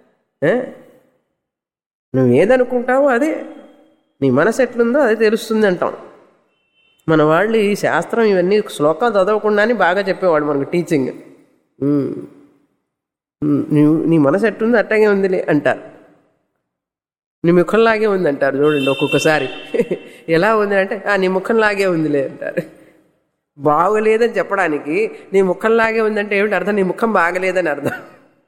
నువ్వు ఏదనుకుంటావో అదే నీ మనసు ఎట్లుందో అదే తెలుస్తుంది అంటాం మన వాళ్ళు ఈ శాస్త్రం ఇవన్నీ శ్లోకాలు చదవకుండానే బాగా చెప్పేవాడు మనకు టీచింగ్ నువ్వు నీ మనసు ఎట్లుందో అట్టాగే ఉందిలే అంటారు నీ ముఖంలాగే ఉంది అంటారు చూడండి ఒక్కొక్కసారి ఎలా ఉంది అంటే నీ ముఖంలాగే ఉందిలే అంటారు బాగలేదని చెప్పడానికి నీ ముఖంలాగే ఉందంటే ఏమిటి అర్థం నీ ముఖం బాగలేదని అర్థం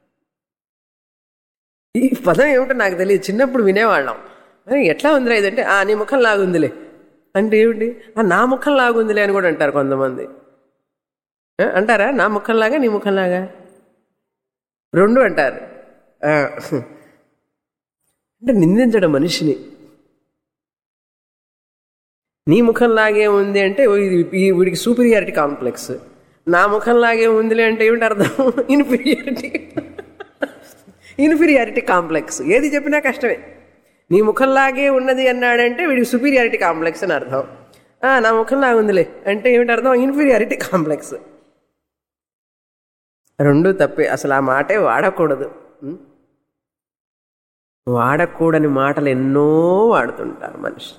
ఈ పదం ఏమిటో నాకు తెలియదు చిన్నప్పుడు వినేవాళ్ళం ఎట్లా ఉందిరా ఇదంటే ఆ నీ ముఖం లాగుందిలే అంటే ఏమిటి నా ముఖం లాగుందిలే అని కూడా అంటారు కొంతమంది అంటారా నా ముఖంలాగా నీ ముఖంలాగా రెండు అంటారు అంటే నిందించడం మనిషిని నీ ముఖంలాగే ఉంది అంటే వీడికి సూపీరియారిటీ కాంప్లెక్స్ నా ముఖంలాగే ఉందిలే అంటే ఏమిటి అర్థం ఇన్ఫీరియారిటీ ఇన్ఫీరియారిటీ కాంప్లెక్స్ ఏది చెప్పినా కష్టమే నీ ముఖంలాగే ఉన్నది అన్నాడంటే వీడికి సుపీరియారిటీ కాంప్లెక్స్ అని అర్థం నా ముఖంలాగా ఉందిలే అంటే ఏమిటి అర్థం ఇన్ఫీరియారిటీ కాంప్లెక్స్ రెండు తప్పే అసలు ఆ మాటే వాడకూడదు వాడకూడని మాటలు ఎన్నో వాడుతుంటారు మనిషి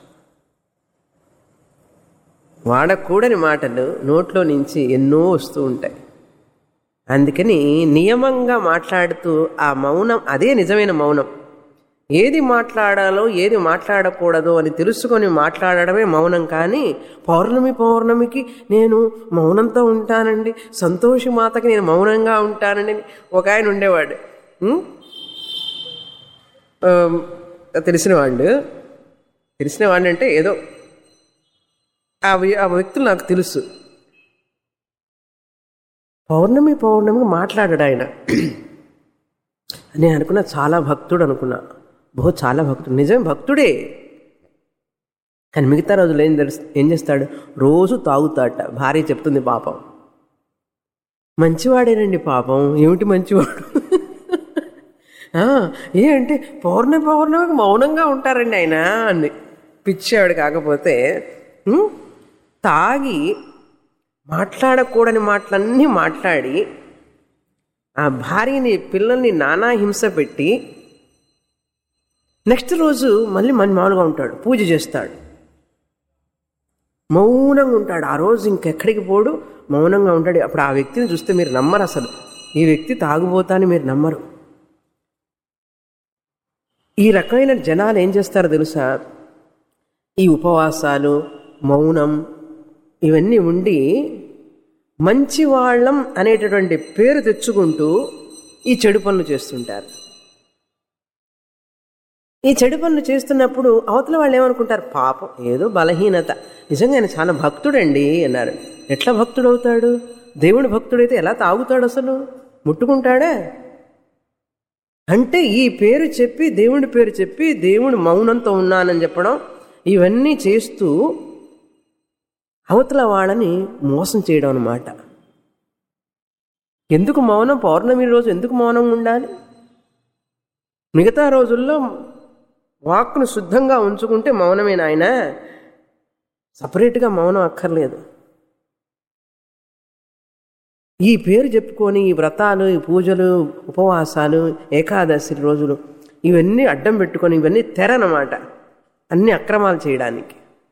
వాడకూడని మాటలు నోట్లో నుంచి ఎన్నో వస్తూ ఉంటాయి అందుకని నియమంగా మాట్లాడుతూ ఆ మౌనం అదే నిజమైన మౌనం ఏది మాట్లాడాలో ఏది మాట్లాడకూడదు అని తెలుసుకొని మాట్లాడడమే మౌనం కానీ పౌర్ణమి పౌర్ణమికి నేను మౌనంతో ఉంటానండి సంతోషి మాతకి నేను మౌనంగా ఉంటానండి ఒక ఆయన ఉండేవాడు తెలిసిన వాడు తెలిసిన వాడు అంటే ఏదో ఆ ఆ వ్యక్తులు నాకు తెలుసు పౌర్ణమి పౌర్ణమి మాట్లాడాడు ఆయన నేను అనుకున్నా చాలా భక్తుడు అనుకున్నా బహు చాలా భక్తుడు నిజమే భక్తుడే కానీ మిగతా రోజులు ఏం తెలుసు ఏం చేస్తాడు రోజు తాగుతాట భార్య చెప్తుంది పాపం మంచివాడేనండి పాపం ఏమిటి మంచివాడు ఏ అంటే పౌర్ణమి పౌర్ణమికి మౌనంగా ఉంటారండి ఆయన అంది పిచ్చాడు కాకపోతే తాగి మాట్లాడకూడని మాటలన్నీ మాట్లాడి ఆ భార్యని పిల్లల్ని నానా హింస పెట్టి నెక్స్ట్ రోజు మళ్ళీ మన మామూలుగా ఉంటాడు పూజ చేస్తాడు మౌనంగా ఉంటాడు ఆ రోజు ఇంకెక్కడికి పోడు మౌనంగా ఉంటాడు అప్పుడు ఆ వ్యక్తిని చూస్తే మీరు నమ్మరు అసలు ఈ వ్యక్తి తాగుబోతా అని మీరు నమ్మరు ఈ రకమైన జనాలు ఏం చేస్తారో తెలుసా ఈ ఉపవాసాలు మౌనం ఇవన్నీ ఉండి మంచి వాళ్ళం అనేటటువంటి పేరు తెచ్చుకుంటూ ఈ చెడు పనులు చేస్తుంటారు ఈ చెడు పనులు చేస్తున్నప్పుడు అవతల వాళ్ళు ఏమనుకుంటారు పాపం ఏదో బలహీనత నిజంగా ఆయన చాలా భక్తుడండి అన్నారు ఎట్లా భక్తుడవుతాడు దేవుడి భక్తుడైతే ఎలా తాగుతాడు అసలు ముట్టుకుంటాడా అంటే ఈ పేరు చెప్పి దేవుడి పేరు చెప్పి దేవుడు మౌనంతో ఉన్నానని చెప్పడం ఇవన్నీ చేస్తూ అవతల వాళ్ళని మోసం చేయడం అనమాట ఎందుకు మౌనం పౌర్ణమి రోజు ఎందుకు మౌనంగా ఉండాలి మిగతా రోజుల్లో వాక్కును శుద్ధంగా ఉంచుకుంటే మౌనమే నాయన సపరేట్గా మౌనం అక్కర్లేదు ఈ పేరు చెప్పుకొని ఈ వ్రతాలు ఈ పూజలు ఉపవాసాలు ఏకాదశి రోజులు ఇవన్నీ అడ్డం పెట్టుకొని ఇవన్నీ తెరనమాట అన్ని అక్రమాలు చేయడానికి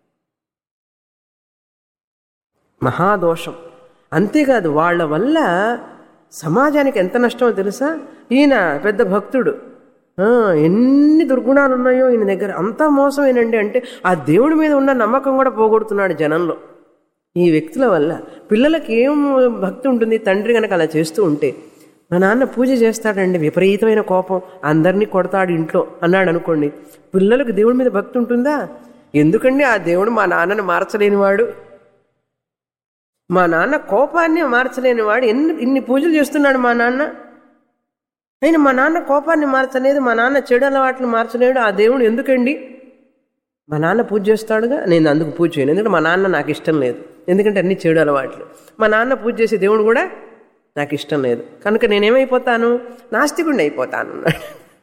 మహాదోషం అంతేకాదు వాళ్ళ వల్ల సమాజానికి ఎంత నష్టమో తెలుసా ఈయన పెద్ద భక్తుడు ఆ, ఎన్ని దుర్గుణాలు ఉన్నాయో ఈయన దగ్గర అంతా మోసమేనండి అంటే ఆ దేవుడి మీద ఉన్న నమ్మకం కూడా పోగొడుతున్నాడు జనంలో ఈ వ్యక్తుల వల్ల పిల్లలకి ఏం భక్తి ఉంటుంది తండ్రి కనుక అలా చేస్తూ ఉంటే మా నాన్న పూజ చేస్తాడండి విపరీతమైన కోపం అందరినీ కొడతాడు ఇంట్లో అన్నాడు అనుకోండి పిల్లలకు దేవుడి మీద భక్తి ఉంటుందా ఎందుకండి ఆ దేవుడు మా నాన్నని మార్చలేనివాడు మా నాన్న కోపాన్ని మార్చలేనివాడు ఎన్ని ఇన్ని పూజలు చేస్తున్నాడు మా నాన్న అయినా మా నాన్న కోపాన్ని మార్చలేదు మా నాన్న చెడు అలవాట్లు మార్చలేడు ఆ దేవుడు ఎందుకండి మా నాన్న పూజ చేస్తాడుగా నేను అందుకు పూజ చేయను ఎందుకంటే మా నాన్న నాకు ఇష్టం లేదు ఎందుకంటే అన్ని చెడు అలవాట్లు మా నాన్న పూజ చేసే దేవుడు కూడా నాకు ఇష్టం లేదు కనుక నేనేమైపోతాను నాస్తికుడిని అయిపోతాను అన్నాడు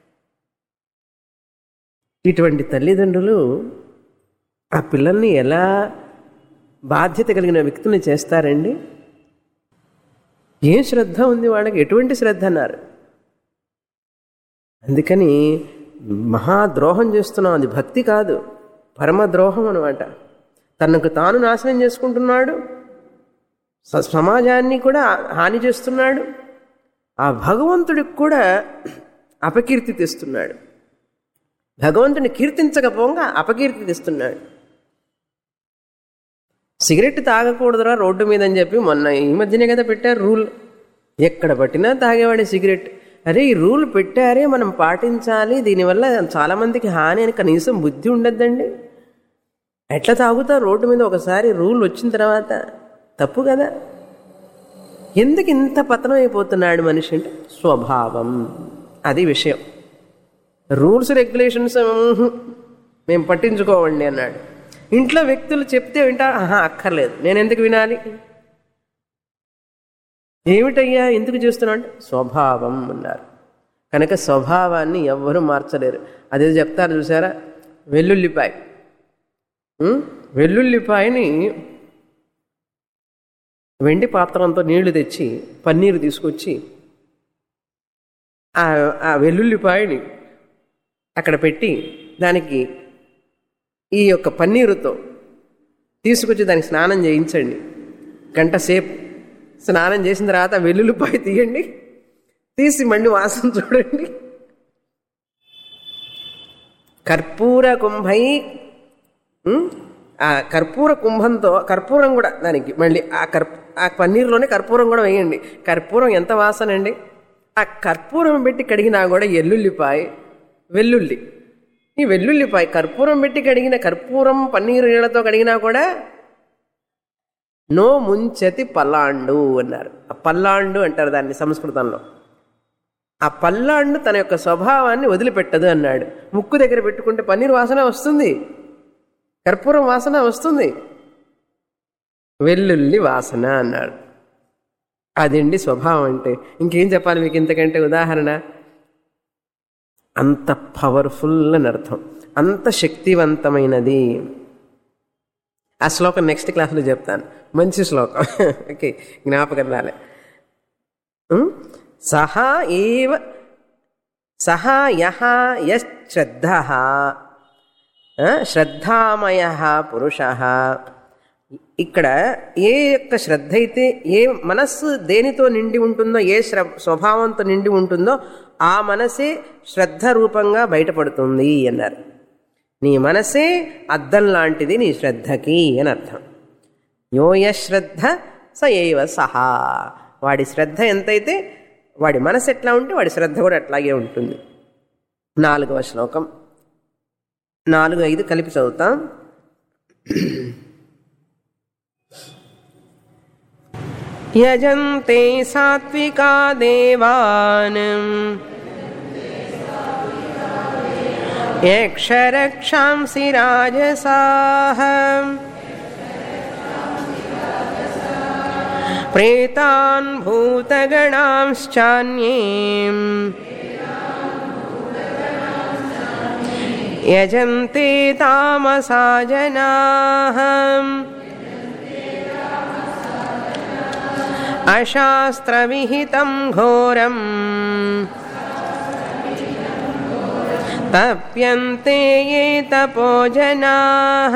ఇటువంటి తల్లిదండ్రులు ఆ పిల్లల్ని ఎలా బాధ్యత కలిగిన వ్యక్తుల్ని చేస్తారండి ఏం శ్రద్ధ ఉంది వాళ్ళకి ఎటువంటి శ్రద్ధ అన్నారు అందుకని మహాద్రోహం చేస్తున్నాం అది భక్తి కాదు పరమద్రోహం అనమాట తనకు తాను నాశనం చేసుకుంటున్నాడు స- సమాజాన్ని కూడా హాని చేస్తున్నాడు ఆ భగవంతుడికి కూడా అపకీర్తి తెస్తున్నాడు భగవంతుని కీర్తించకపోగా అపకీర్తి తెస్తున్నాడు సిగరెట్ తాగకూడదురా రోడ్డు మీద అని చెప్పి మొన్న ఈ మధ్యనే కదా పెట్టారు రూల్ ఎక్కడ పట్టినా తాగేవాడే సిగరెట్ అరే ఈ రూల్ పెట్టారే మనం పాటించాలి దీనివల్ల చాలామందికి హాని అని కనీసం బుద్ధి ఉండద్దండి ఎట్లా తాగుతా రోడ్డు మీద ఒకసారి రూల్ వచ్చిన తర్వాత తప్పు కదా ఎందుకు ఇంత పతనం అయిపోతున్నాడు మనిషి అంటే స్వభావం అది విషయం రూల్స్ రెగ్యులేషన్స్ ఉహు, మేము పట్టించుకోవండి అన్నాడు ఇంట్లో వ్యక్తులు చెప్తే వింటా ఆహా అక్కర్లేదు నేను ఎందుకు వినాలి ఏమిటయ్యా ఎందుకు చేస్తున్నావు అంటే స్వభావం అన్నారు కనుక స్వభావాన్ని ఎవ్వరూ మార్చలేరు అదే చెప్తారు చూసారా వెల్లుల్లిపాయ ఉం? వెల్లుల్లిపాయని వెండి పాత్రంతో నీళ్లు తెచ్చి పన్నీరు తీసుకొచ్చి ఆ ఆ వెల్లుల్లిపాయని అక్కడ పెట్టి దానికి ఈ యొక్క పన్నీరుతో తీసుకొచ్చి దానికి స్నానం చేయించండి గంట సేపు స్నానం చేసిన తర్వాత వెల్లుల్లిపాయ తీయండి తీసి మళ్ళీ వాసన చూడండి కర్పూర కుంభై ఉం? ఆ కర్పూర కుంభంతో కర్పూరం కూడా దానికి మళ్ళీ ఆ కర్ప ఆ పన్నీరులోనే కర్పూరం కూడా వేయండి కర్పూరం ఎంత వాసన అండి ఆ కర్పూరం పెట్టి కడిగినా కూడా ఎల్లుల్లిపాయ వెల్లుల్లి ఈ వెల్లుల్లిపాయ కర్పూరం పెట్టి కడిగిన కర్పూరం పన్నీరు నీళ్ళతో కడిగినా కూడా నో ముంచతి పల్లాండు అన్నారు ఆ పల్లాండు అంటారు దాన్ని సంస్కృతంలో ఆ పల్లాండు తన యొక్క స్వభావాన్ని వదిలిపెట్టదు అన్నాడు ముక్కు దగ్గర పెట్టుకుంటే పన్నీర్ వాసన వస్తుంది కర్పూరం వాసన వస్తుంది వెల్లుల్లి వాసన అన్నాడు అదండి స్వభావం అంటే ఇంకేం చెప్పాలి మీకు ఇంతకంటే ఉదాహరణ అంత పవర్ఫుల్ అని అర్థం అంత శక్తివంతమైనది ఆ శ్లోకం నెక్స్ట్ క్లాస్లో చెప్తాను మంచి శ్లోకం ఓకే జ్ఞాపకం రాలే ఉం? సహా ఏవ సహ యహ యశ్రద్ధ శ్రద్ధామయ పురుష ఇక్కడ ఏ యొక్క శ్రద్ధ అయితే ఏ మనస్సు దేనితో నిండి ఉంటుందో ఏ శ్ర స్వభావంతో నిండి ఉంటుందో ఆ మనసే శ్రద్ధ రూపంగా బయటపడుతుంది అన్నారు నీ మనసే అద్దం లాంటిది నీ శ్రద్ధకి అని అర్థం యోయ శ్రద్ధ స ఏవ సహా వాడి శ్రద్ధ ఎంతైతే వాడి మనసు ఎట్లా ఉంటే వాడి శ్రద్ధ కూడా అట్లాగే ఉంటుంది నాలుగవ శ్లోకం నాలుగు ఐదు కలిపి చదువుతాం యజంతే సాత్వికా దేవాన్ యక్షరక్షాంసి రాజసాః ప్రేతాన్ భూతగణాంశ్చాన్యే యజంతే తామసా జనాః అశాస్త్రవిహితం ఘోరం తప్యంతే ఏ తపో జనాః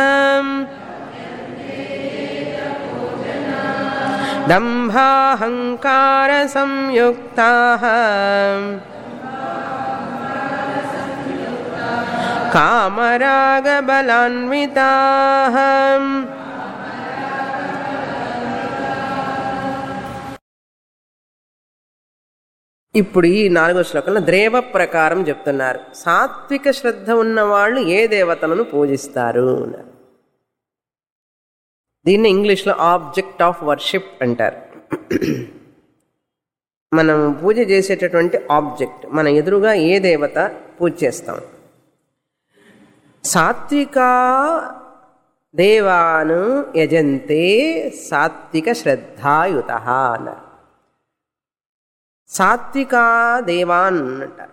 దంభాహంకార సంయుక్తాః కామరాగబలాన్వితాః ఇప్పుడు ఈ నాలుగో శ్లోకంలో ద్రేవ ప్రకారం చెప్తున్నారు సాత్విక శ్రద్ధ ఉన్న వాళ్ళు ఏ దేవతలను పూజిస్తారు అన్నారు దీన్ని ఇంగ్లీష్లో ఆబ్జెక్ట్ ఆఫ్ వర్షిప్ అంటారు మనం పూజ చేసేటటువంటి ఆబ్జెక్ట్ మన ఎదురుగా ఏ దేవత పూజ చేస్తాం సాత్విక దేవాను యజంతే సాత్విక శ్రద్ధాయుత అన్నారు సాత్వికా దేవాన్ అంటారు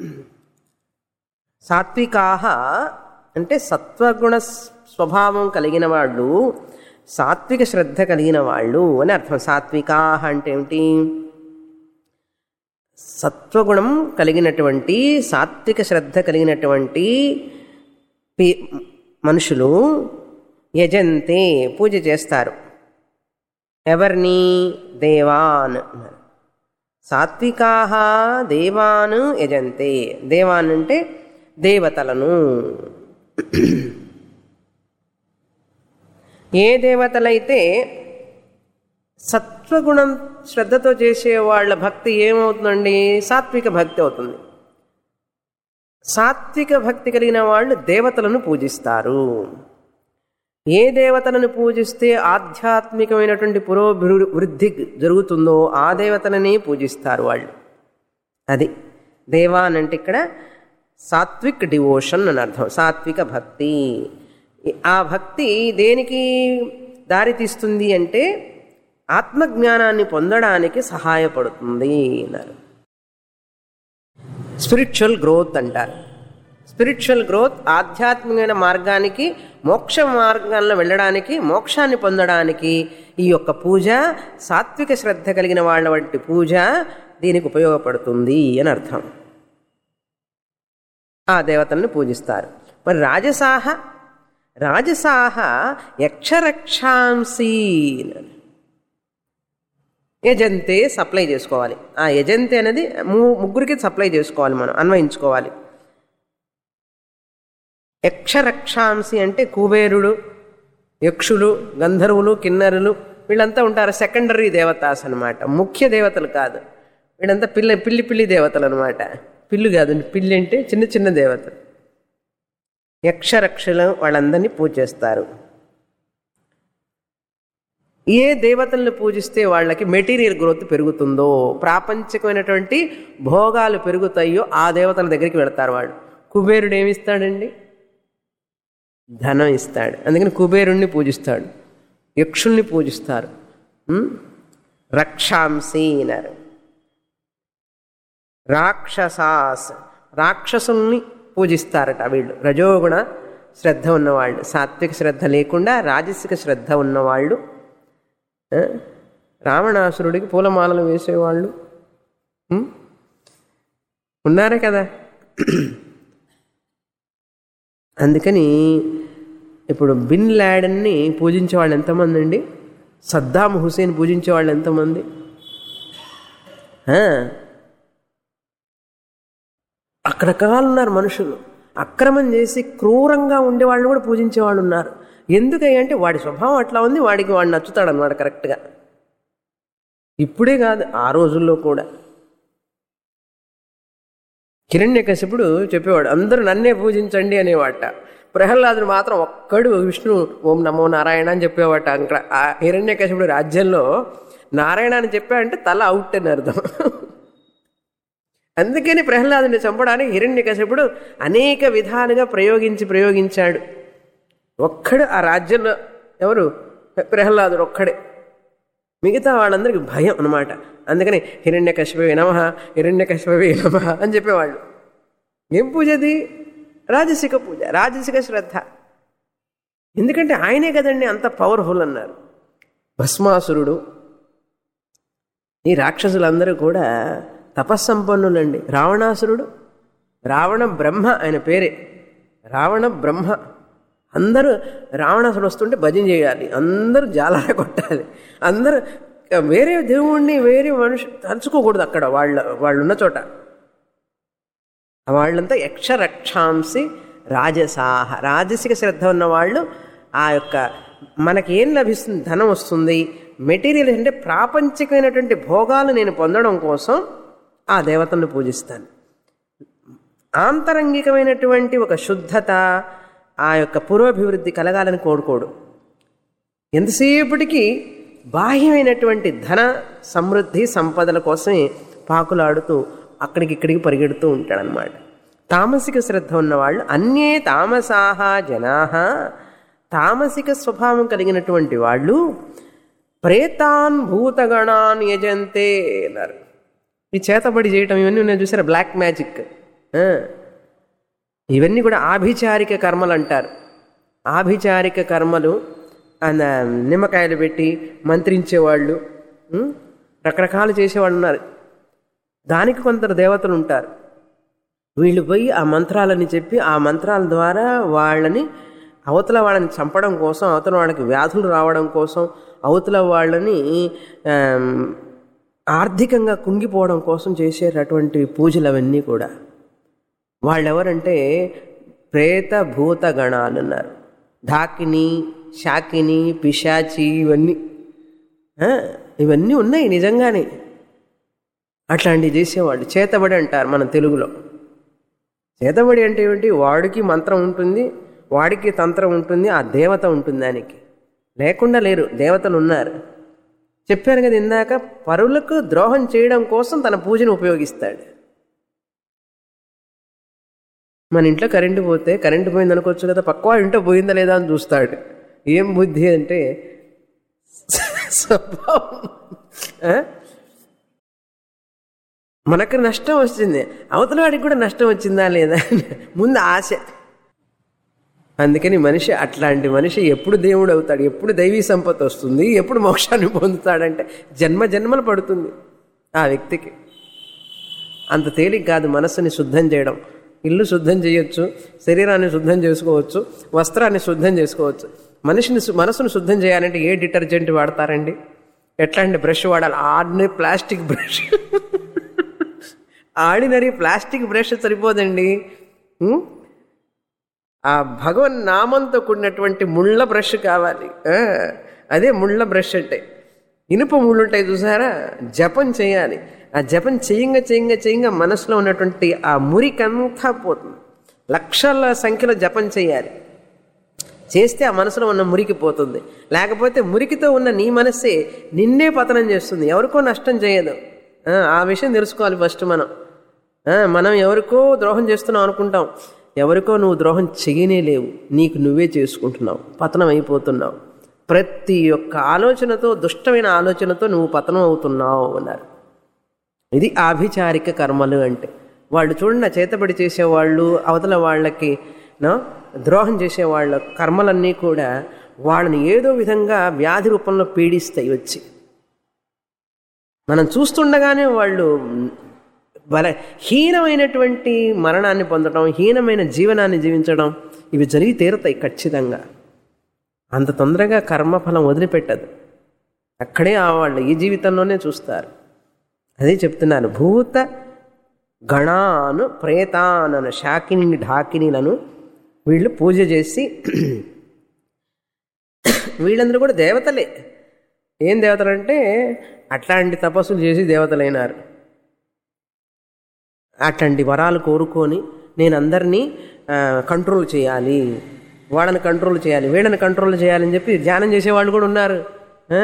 సాత్వికాహ అంటే సత్వగుణ స్వభావం కలిగిన వాళ్ళు సాత్విక శ్రద్ధ కలిగిన వాళ్ళు అని అర్థం సాత్వికాహ అంటే ఏమిటి సత్వగుణం కలిగినటువంటి సాత్విక శ్రద్ధ కలిగినటువంటి పి- మనుషులు యజంతే పూజ చేస్తారు ఎవరిని దేవాన్ అన్నారు సాత్వికాహ దేవాన్ యజంతే దేవాన్ అంటే దేవతలను ఏ దేవతలైతే సత్వగుణం శ్రద్ధతో చేసే వాళ్ళ భక్తి ఏమవుతుందండి సాత్విక భక్తి అవుతుంది సాత్విక భక్తి కలిగిన వాళ్ళు దేవతలను పూజిస్తారు ఏ దేవతలను పూజిస్తే ఆధ్యాత్మికమైనటువంటి పురోభివృద్ధి జరుగుతుందో ఆ దేవతలనే పూజిస్తారు వాళ్ళు అది దేవా అని అంటే ఇక్కడ సాత్విక్ డివోషన్ అని అర్థం సాత్విక భక్తి ఆ భక్తి దేనికి దారి తీస్తుంది అంటే ఆత్మజ్ఞానాన్ని పొందడానికి సహాయపడుతుంది అన్నారు స్పిరిచువల్ గ్రోత్ అంటారు స్పిరిచువల్ గ్రోత్ ఆధ్యాత్మికమైన మార్గానికి మోక్ష మార్గంలో వెళ్ళడానికి మోక్షాన్ని పొందడానికి ఈ యొక్క పూజ సాత్విక శ్రద్ధ కలిగిన వాళ్ళ వంటి పూజ దీనికి ఉపయోగపడుతుంది అని అర్థం ఆ దేవతల్ని పూజిస్తారు మరి రాజసాహ రాజసాహ యక్షరక్షాంసి అని. యజంతే సప్లై చేసుకోవాలి ఆ యజంతే అనేది ము- ముగ్గురికి సప్లై చేసుకోవాలి మనం అన్వయించుకోవాలి యక్షరక్షాంసి అంటే కుబేరుడు యక్షులు గంధర్వులు కిన్నరులు వీళ్ళంతా ఉంటారు సెకండరీ దేవతాస్ అనమాట ముఖ్య దేవతలు కాదు వీళ్ళంతా పిల్ల పిల్లి పిల్లి దేవతలు అనమాట పిల్లు కాదు పిల్లి అంటే చిన్న చిన్న దేవతలు యక్షరక్షలు వాళ్ళందరినీ పూజ చేస్తారు ఏ దేవతలను పూజిస్తే వాళ్ళకి మెటీరియల్ గ్రోత్ పెరుగుతుందో ప్రాపంచికమైనటువంటి భోగాలు పెరుగుతాయో ఆ దేవతల దగ్గరికి వెళతారు వాళ్ళు కుబేరుడు ఏమిస్తాడండి ధనం ఇస్తాడు అందుకని కుబేరుణ్ణి పూజిస్తాడు యక్షుల్ని పూజిస్తారు ఉం? రక్షాంసి అన్నారు రాక్షసాస్ రాక్షసుల్ని పూజిస్తారట వీళ్ళు రజోగుణ శ్రద్ధ ఉన్నవాళ్ళు సాత్విక శ్రద్ధ లేకుండా రాజసిక శ్రద్ధ ఉన్నవాళ్ళు ఆ? రావణాసురుడికి పూలమాలలు వేసేవాళ్ళు ఉం? ఉన్నారే కదా అందుకని ఇప్పుడు బిన్ లాడన్ని పూజించే వాళ్ళు ఎంతమంది అండి సద్దాం హుసేన్ పూజించే వాళ్ళు ఎంతమంది ఆ, రకరకాలు ఉన్నారు మనుషులు అక్రమం చేసి క్రూరంగా ఉండే వాళ్ళు కూడా పూజించే వాళ్ళు ఉన్నారు ఎందుకంటే వాడి స్వభావం అట్లా ఉంది వాడికి వాడు నచ్చుతాడు అన్నమాట కరెక్ట్గా ఇప్పుడే కాదు ఆ రోజుల్లో కూడా హిరణ్యకశిపుడు చెప్పేవాడు అందరూ నన్నే పూజించండి అనేవాట ప్రహ్లాదుడు మాత్రం ఒక్కడు విష్ణు ఓం నమో నారాయణ అని చెప్పేవాట అక్కడ ఆ హిరణ్యకశిపుడు రాజ్యంలో నారాయణ అని చెప్పాడంటే తల అవుట్ అని అర్థం అందుకని ప్రహ్లాదుని చంపడానికి హిరణ్యకశిపుడు అనేక విధాలుగా ప్రయోగించి ప్రయోగించాడు ఒక్కడు ఆ రాజ్యంలో ఎవరు ప్రహ్లాదుడు ఒక్కడే మిగతా వాళ్ళందరికీ భయం అనమాట అందుకని హిరణ్య కశ్యపవే నమ హిరణ్య కశ్యపవే నమ అని చెప్పేవాళ్ళు ఏం పూజ అది రాజసిక పూజ రాజసిక శ్రద్ధ ఎందుకంటే ఆయనే కదండి అంత పవర్ఫుల్ అన్నారు భస్మాసురుడు ఈ రాక్షసులందరూ కూడా తపస్సంపన్నులండి రావణాసురుడు రావణ బ్రహ్మ ఆయన పేరే రావణ బ్రహ్మ అందరూ రావణాసుడు వస్తుంటే భజన చేయాలి అందరూ జాలార కొట్టాలి అందరూ వేరే దేవుణ్ణి వేరే మనిషి తలుచుకోకూడదు అక్కడ వాళ్ళ వాళ్ళు ఉన్న చోట వాళ్ళంతా యక్షరక్షాంసి రాజసాహ రాజసిక శ్రద్ధ ఉన్న వాళ్ళు ఆ యొక్క మనకి ఏం లభిస్తుంది ధనం వస్తుంది మెటీరియల్ అంటే ప్రాపంచికమైనటువంటి భోగాలు నేను పొందడం కోసం ఆ దేవతను పూజిస్తాను ఆంతరంగికమైనటువంటి ఒక శుద్ధత ఆ యొక్క పురోభివృద్ధి కలగాలని కోరుకోడు ఎంతసేపటికి బాహ్యమైనటువంటి ధన సమృద్ధి సంపదల కోసమే పాకులాడుతూ అక్కడికి ఇక్కడికి పరిగెడుతూ ఉంటాడనమాట తామసిక శ్రద్ధ ఉన్నవాళ్ళు అన్యే తామసాహ జనాహ తామసిక స్వభావం కలిగినటువంటి వాళ్ళు ప్రేతాన్ భూతగణాన్ యజంతే అన్నారు ఈ చేతబడి చేయటం ఇవన్నీ ఉన్నాయి చూసారా బ్లాక్ మ్యాజిక్ ఆ. ఇవన్నీ కూడా ఆభిచారిక కర్మలు అంటారు ఆభిచారిక కర్మలు అన్న నిమ్మకాయలు పెట్టి మంత్రించేవాళ్ళు ఉం? రకరకాలు చేసేవాళ్ళు ఉన్నారు దానికి కొందరు దేవతలు ఉంటారు వీళ్ళు పోయి ఆ మంత్రాలని చెప్పి ఆ మంత్రాల ద్వారా వాళ్ళని అవతల వాళ్ళని చంపడం కోసం అవతల వాళ్ళకి వ్యాధులు రావడం కోసం అవతల వాళ్ళని ఆమ్, ఆర్థికంగా కుంగిపోవడం కోసం చేసేటటువంటి పూజలు అవన్నీ కూడా వాళ్ళెవరంటే ప్రేత భూత గణాలు అన్నారు ఢాకిని శాకిని పిశాచి ఇవన్నీ ఆ, ఇవన్నీ ఉన్నాయి నిజంగానే అట్లాంటివి చేసేవాళ్ళు చేతబడి అంటారు మన తెలుగులో చేతబడి అంటే ఏమిటి వాడికి మంత్రం ఉంటుంది వాడికి తంత్రం ఉంటుంది ఆ దేవత ఉంటుంది దానికి లేకుండా లేరు దేవతలు ఉన్నారు చెప్పాను కదా ఇందాక పరులకు ద్రోహం చేయడం కోసం తన పూజను ఉపయోగిస్తాడు మన ఇంట్లో కరెంటు పోతే కరెంటు పోయింది అనుకోవచ్చు కదా పక్కవాడి ఇంట్లో పోయిందా లేదా అని చూస్తాడు ఏం బుద్ధి అంటే స్వభావం ఆ? మనకు నష్టం వచ్చింది అవతల వాడికి కూడా నష్టం వచ్చిందా లేదా ముందు ఆశ అందుకని మనిషి అట్లాంటి మనిషి ఎప్పుడు దేవుడు అవుతాడు ఎప్పుడు దైవీ సంపత్తి వస్తుంది ఎప్పుడు మోక్షాన్ని పొందుతాడంటే జన్మ జన్మలు పడుతుంది ఆ వ్యక్తికి అంత తేలిక కాదు మనస్సుని శుద్ధం చేయడం ఇల్లు శుద్ధం చేయొచ్చు శరీరాన్ని శుద్ధం చేసుకోవచ్చు వస్త్రాన్ని శుద్ధం చేసుకోవచ్చు మనిషిని సు- మనసును శుద్ధం చేయాలంటే ఏ డిటర్జెంట్ వాడతారండి ఎట్లాంటి బ్రష్ వాడాలి ordinary plastic brush ordinary plastic brush సరిపోదండి ఉం? ఆ భగవన్ నామంతో కూడినటువంటి ముళ్ళ బ్రష్ కావాలి ఆ, అదే ముళ్ళ బ్రష్ అంటే ఇనుప ముళ్ళు ఉంటాయి చూసారా జపం చేయాలి ఆ జపం చేయంగా చేయంగా చేయంగా మనసులో ఉన్నటువంటి ఆ మురికంతా పోతుంది లక్షల సంఖ్యలో జపం చేయాలి చేస్తే ఆ మనసులో ఉన్న మురికి పోతుంది లేకపోతే మురికితో ఉన్న నీ మనస్సే నిన్నే పతనం చేస్తుంది ఎవరికో నష్టం చేయదు ఆ, ఆ విషయం తెలుసుకోవాలి ఫస్ట్ మనం ఆ, మనం ఎవరికో ద్రోహం చేస్తున్నాం అనుకుంటాం ఎవరికో నువ్వు ద్రోహం చేయనే లేవు నీకు నువ్వే చేసుకుంటున్నావు పతనం అయిపోతున్నావు ప్రతి ఒక్క ఆలోచనతో దుష్టమైన ఆలోచనతో నువ్వు పతనం అవుతున్నావు అన్నారు ఇది ఆభిచారిక కర్మలు అంటే వాళ్ళు చూడండి చేతబడి చేసేవాళ్ళు అవతల వాళ్ళకి నా ద్రోహం చేసేవాళ్ళ కర్మలన్నీ కూడా వాళ్ళని ఏదో విధంగా వ్యాధి రూపంలో పీడిస్తాయి వచ్చి మనం చూస్తుండగానే వాళ్ళు బల హీనమైనటువంటి మరణాన్ని పొందడం హీనమైన జీవనాన్ని జీవించడం ఇవి జరిగి తీరుతాయి ఖచ్చితంగా అంత తొందరగా కర్మఫలం వదిలిపెట్టదు అక్కడే ఆ వాళ్ళు ఈ జీవితంలోనే చూస్తారు అదే చెప్తున్నాను భూత గణాను ప్రేతానను శాకిని ఢాకినీలను వీళ్ళు పూజ చేసి వీళ్ళందరూ కూడా దేవతలే ఏం దేవతలు అంటే అట్లాంటి తపస్సులు చేసి దేవతలైనారు అట్లాంటి వరాలు కోరుకొని నేను అందరినీ ఆ, కంట్రోల్ చేయాలి వాళ్ళని కంట్రోల్ చేయాలి వీళ్ళని కంట్రోల్ చేయాలని చెప్పి ధ్యానం చేసేవాళ్ళు కూడా ఉన్నారు ఆ.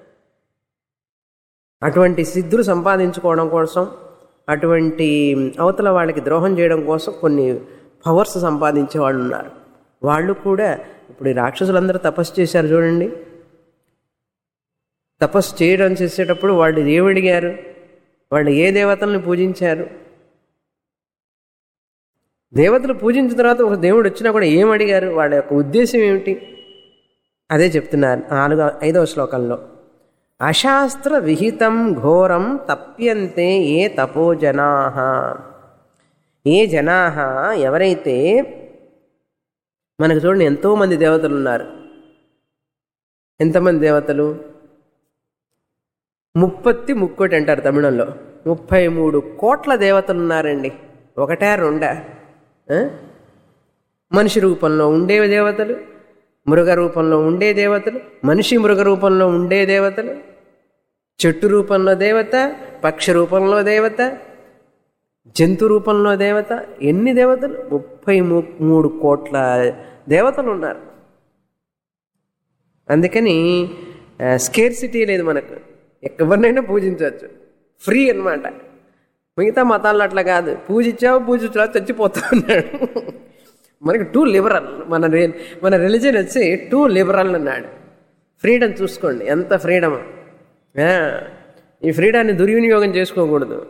అటువంటి సిద్ధులు సంపాదించుకోవడం కోసం అటువంటి అవతల వాళ్ళకి ద్రోహం చేయడం కోసం కొన్ని పవర్స్ సంపాదించే వాళ్ళు ఉన్నారు వాళ్ళు కూడా ఇప్పుడు ఈ రాక్షసులందరూ తపస్సు చేశారు చూడండి తపస్సు చేయడం చేసేటప్పుడు వాళ్ళు ఏమడిగారు వాళ్ళు ఏ దేవతల్ని పూజించారు దేవతలు పూజించిన తర్వాత ఒక దేవుడు వచ్చినా కూడా ఏం అడిగారు వాళ్ళ యొక్క ఉద్దేశం ఏమిటి అదే చెప్తున్నారు నాలుగో ఐదవ శ్లోకంలో అశాస్త్ర విహితం ఘోరం తప్యంతే ఏ తపోజనా ఏ జనా ఎవరైతే మనకు చూడండి ఎంతోమంది దేవతలు ఉన్నారు ఎంతమంది దేవతలు ముప్పత్తి ముక్కోటి అంటారు తమిళంలో ముప్పై మూడు కోట్ల దేవతలు ఉన్నారండి ఒకటా రెండా ఆ? మనిషి రూపంలో ఉండే దేవతలు మృగ రూపంలో ఉండే దేవతలు మనిషి మృగ రూపంలో ఉండే దేవతలు చెట్టు రూపంలో దేవత పక్షి రూపంలో దేవత జంతు రూపంలో దేవత ఎన్ని దేవతలు ముప్పై ము- మూడు కోట్ల దేవతలు ఉన్నారు అందుకని స్కేర్సిటీ లేదు మనకు ఎవరినైనా పూజించవచ్చు ఫ్రీ అన్నమాట మిగతా మతాల్లో అట్లా కాదు పూజించావు పూజించా చచ్చిపోతా ఉన్నాడు మనకి టూ లిబరల్ మన రి- మన రిలీజన్ వచ్చి టూ లిబరల్ అన్నాడు ఫ్రీడమ్ చూసుకోండి ఎంత ఫ్రీడమ్ ఈ ఫ్రీడాన్ని దుర్వినియోగం చేసుకోకూడదు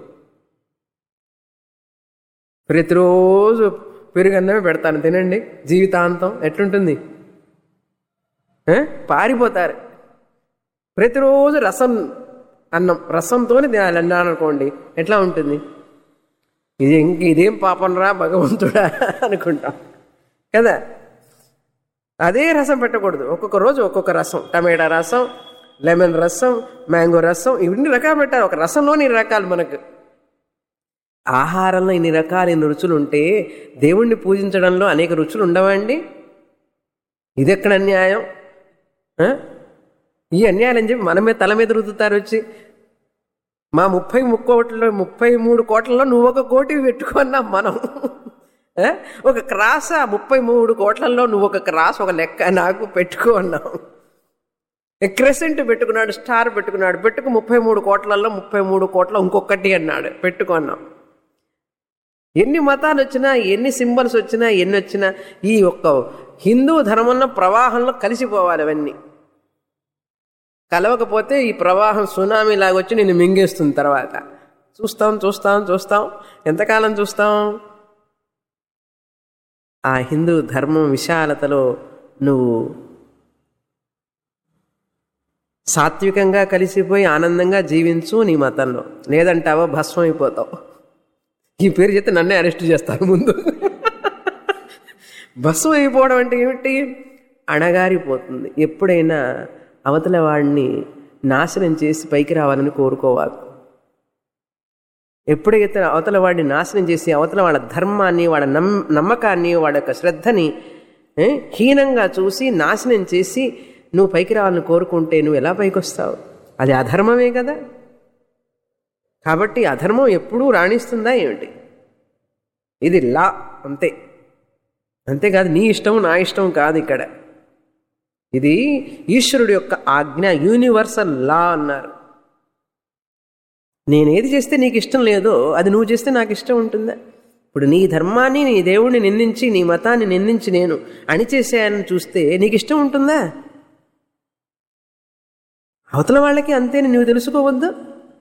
ప్రతిరోజు పెరుగన్నమే పెడతాను తినండి జీవితాంతం ఎట్లుంటుంది ఆ? పారిపోతారు ప్రతిరోజు రసం అన్నం రసంతోనే తినాలి అన్నాను అనుకోండి ఎట్లా ఉంటుంది ఇది ఇంక ఇదేం పాపం రా భగవంతుడా అనుకుంటాం కదా అదే రసం పెట్టకూడదు ఒక్కొక్క రోజు ఒక్కొక్క రసం టమాటా రసం లెమన్ రసం మ్యాంగో రసం ఇవన్నీ రకాలు పెట్టాలి ఒక రసంలోని ఇన్ని రకాలు మనకు ఆహారంలో ఇన్ని రకాల ఇన్ని రుచులు ఉంటే దేవుణ్ణి పూజించడంలో అనేక రుచులు ఉండవండి ఇది ఎక్కడ అన్యాయం ఆ? ఈ అన్యాయం అని చెప్పి మనమే తల మీద రుద్దుతారు వచ్చి మా ముప్పై ముక్కోట్లలో ముప్పై మూడు కోట్లలో నువ్వు ఒక కోటి పెట్టుకున్నాం మనం ఆ? ఒక క్రాస్ ఆ ముప్పై మూడు కోట్లలో నువ్వు ఒక క్రాస్ ఒక లెక్క నాకు పెట్టుకో అన్నావు క్రెసెంట్ పెట్టుకున్నాడు స్టార్ పెట్టుకున్నాడు పెట్టుకు ముప్పై మూడు కోట్లలో ముప్పై మూడు కోట్ల ఇంకొకటి అన్నాడు పెట్టుకున్నాం ఎన్ని మతాలు వచ్చినా ఎన్ని సింబల్స్ వచ్చినా ఎన్ని వచ్చినా ఈ ఒక్క హిందూ ధర్మంలో ప్రవాహంలో కలిసిపోవాలి అవన్నీ కలవకపోతే ఈ ప్రవాహం సునామీ లాగా వచ్చి నేను మింగేస్తుంది తర్వాత చూస్తాం చూస్తాం చూస్తాం ఎంతకాలం చూస్తాం ఆ హిందూ ధర్మం విశాలతలో నువ్వు సాత్వికంగా కలిసిపోయి ఆనందంగా జీవించు నీ మతంలో లేదంటావో భస్మం అయిపోతావు ఈ పేరు చెప్తే నన్నే అరెస్ట్ చేస్తారు ముందు భస్మం అయిపోవడం అంటే ఏమిటి అణగారిపోతుంది ఎప్పుడైనా అవతల వాడిని నాశనం చేసి పైకి రావాలని కోరుకోవాలి ఎప్పుడైతే అవతల వాడిని నాశనం చేసి అవతల వాళ్ళ ధర్మాన్ని వాళ్ళ నమ్ నమ్మకాన్ని వాళ్ళ యొక్క శ్రద్ధని ఏ, హీనంగా చూసి నాశనం చేసి నువ్వు పైకి రావాలని కోరుకుంటే నువ్వు ఎలా పైకి వస్తావు అది అధర్మమే కదా కాబట్టి అధర్మం ఎప్పుడూ రాణిస్తుందా ఏమిటి ఇది లా అంతే అంతేకాదు నీ ఇష్టం నా ఇష్టం కాదు ఇక్కడ ఇది ఈశ్వరుడు యొక్క ఆజ్ఞ యూనివర్సల్ లా అన్నారు నేనేది చేస్తే నీకు ఇష్టం లేదో అది నువ్వు చేస్తే నాకు ఇష్టం ఉంటుందా ఇప్పుడు నీ ధర్మాన్ని నీ దేవుణ్ణి నిందించి నీ మతాన్ని నిందించి నేను అణిచేసాయని చూస్తే నీకు ఇష్టం ఉంటుందా అవతల వాళ్ళకి అంతేని నువ్వు తెలుసుకోవద్దు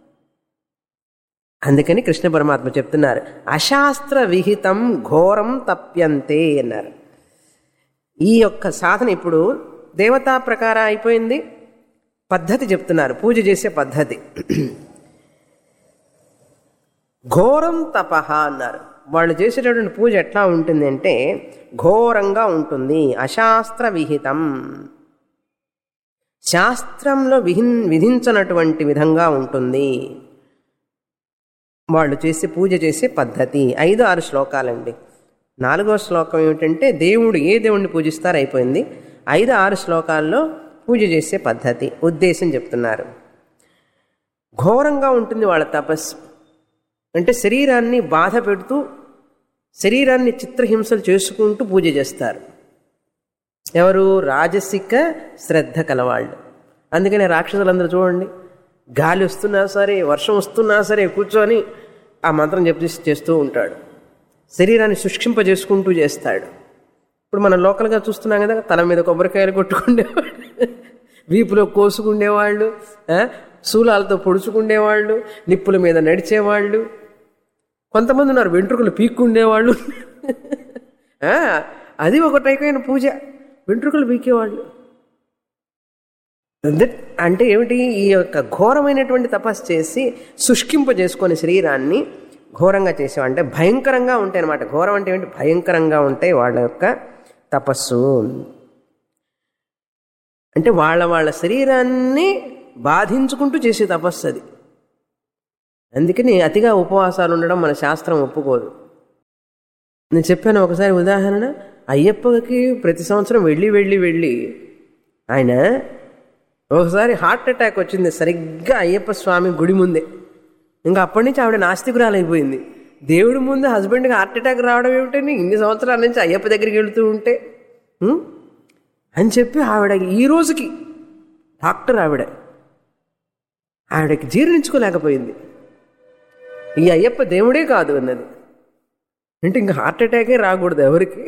అందుకని కృష్ణ పరమాత్మ చెప్తున్నారు అశాస్త్ర విహితం ఘోరం తప్యంతే అన్నారు ఈ యొక్క సాధన ఇప్పుడు దేవతా ప్రకారం అయిపోయింది పద్ధతి చెప్తున్నారు పూజ చేసే పద్ధతి ఘోరం తపహ అన్నారు వాళ్ళు చేసేటటువంటి పూజ ఎట్లా ఉంటుంది అంటే ఘోరంగా ఉంటుంది అశాస్త్ర విహితం శాస్త్రంలో విహిన్ విధించనటువంటి విధంగా ఉంటుంది వాళ్ళు చేసే పూజ చేసే పద్ధతి ఐదు ఆరు శ్లోకాలండి నాలుగో శ్లోకం ఏమిటంటే దేవుడు ఏ దేవుణ్ణి పూజిస్తారో అయిపోయింది ఐదు ఆరు శ్లోకాల్లో పూజ చేసే పద్ధతి ఉద్దేశం చెప్తున్నారు ఘోరంగా ఉంటుంది వాళ్ళ తపస్సు అంటే శరీరాన్ని బాధ పెడుతూ శరీరాన్ని చిత్రహింసలు చేసుకుంటూ పూజ చేస్తారు ఎవరు రాజసిక శ్రద్ధ కలవాళ్ళు అందుకని రాక్షసులందరూ చూడండి గాలి వస్తున్నా సరే వర్షం వస్తున్నా సరే కూర్చొని ఆ మంత్రం చెప్పి చేస్తూ ఉంటాడు శరీరాన్ని శుష్కింపజేసుకుంటూ చేస్తాడు ఇప్పుడు మనం లోకల్గా చూస్తున్నాం కదా తల మీద కొబ్బరికాయలు కొట్టుకునేవాళ్ళు వీపులో కోసుకునేవాళ్ళు ఆ, శూలాలతో పొడుచుకునేవాళ్ళు నిప్పుల మీద నడిచేవాళ్ళు కొంతమంది ఉన్నారు వెంట్రుకలు పీక్కుండేవాళ్ళు ఆ, అది ఒక టైకైన పూజ వెంట్రుకలు పీకేవాళ్ళు That- అంటే ఏమిటి ఈ యొక్క ఘోరమైనటువంటి తపస్సు చేసి శుష్కింప చేసుకొని శరీరాన్ని ఘోరంగా చేసేవా అంటే భయంకరంగా ఉంటాయి అనమాట ఘోరం అంటే ఏంటి భయంకరంగా ఉంటాయి వాళ్ళ యొక్క తపస్సు అంటే వాళ్ళ వాళ్ళ శరీరాన్ని బాధించుకుంటూ చేసే తపస్సు అది అందుకని అతిగా ఉపవాసాలు ఉండడం మన శాస్త్రం ఒప్పుకోదు నేను చెప్పాను ఒకసారి ఉదాహరణ అయ్యప్పకి ప్రతి సంవత్సరం వెళ్ళి వెళ్ళి వెళ్ళి ఆయన ఒకసారి హార్ట్ అటాక్ వచ్చింది సరిగ్గా అయ్యప్ప స్వామి గుడి ముందే ఇంకా అప్పటి నుంచి ఆవిడ నాస్తికురాలైపోయింది దేవుడి ముందు హస్బెండ్కి హార్ట్ అటాక్ రావడం ఏమిటని ఇన్ని సంవత్సరాల నుంచి అయ్యప్ప దగ్గరికి వెళుతూ ఉంటే ఉం? అని చెప్పి ఆవిడ ఈ రోజుకి డాక్టర్ ఆవిడ ఆవిడకి జీర్ణించుకోలేకపోయింది ఈ అయ్యప్ప దేవుడే కాదు అన్నది అంటే ఇంకా హార్ట్ అటాకే రాకూడదు ఎవరికి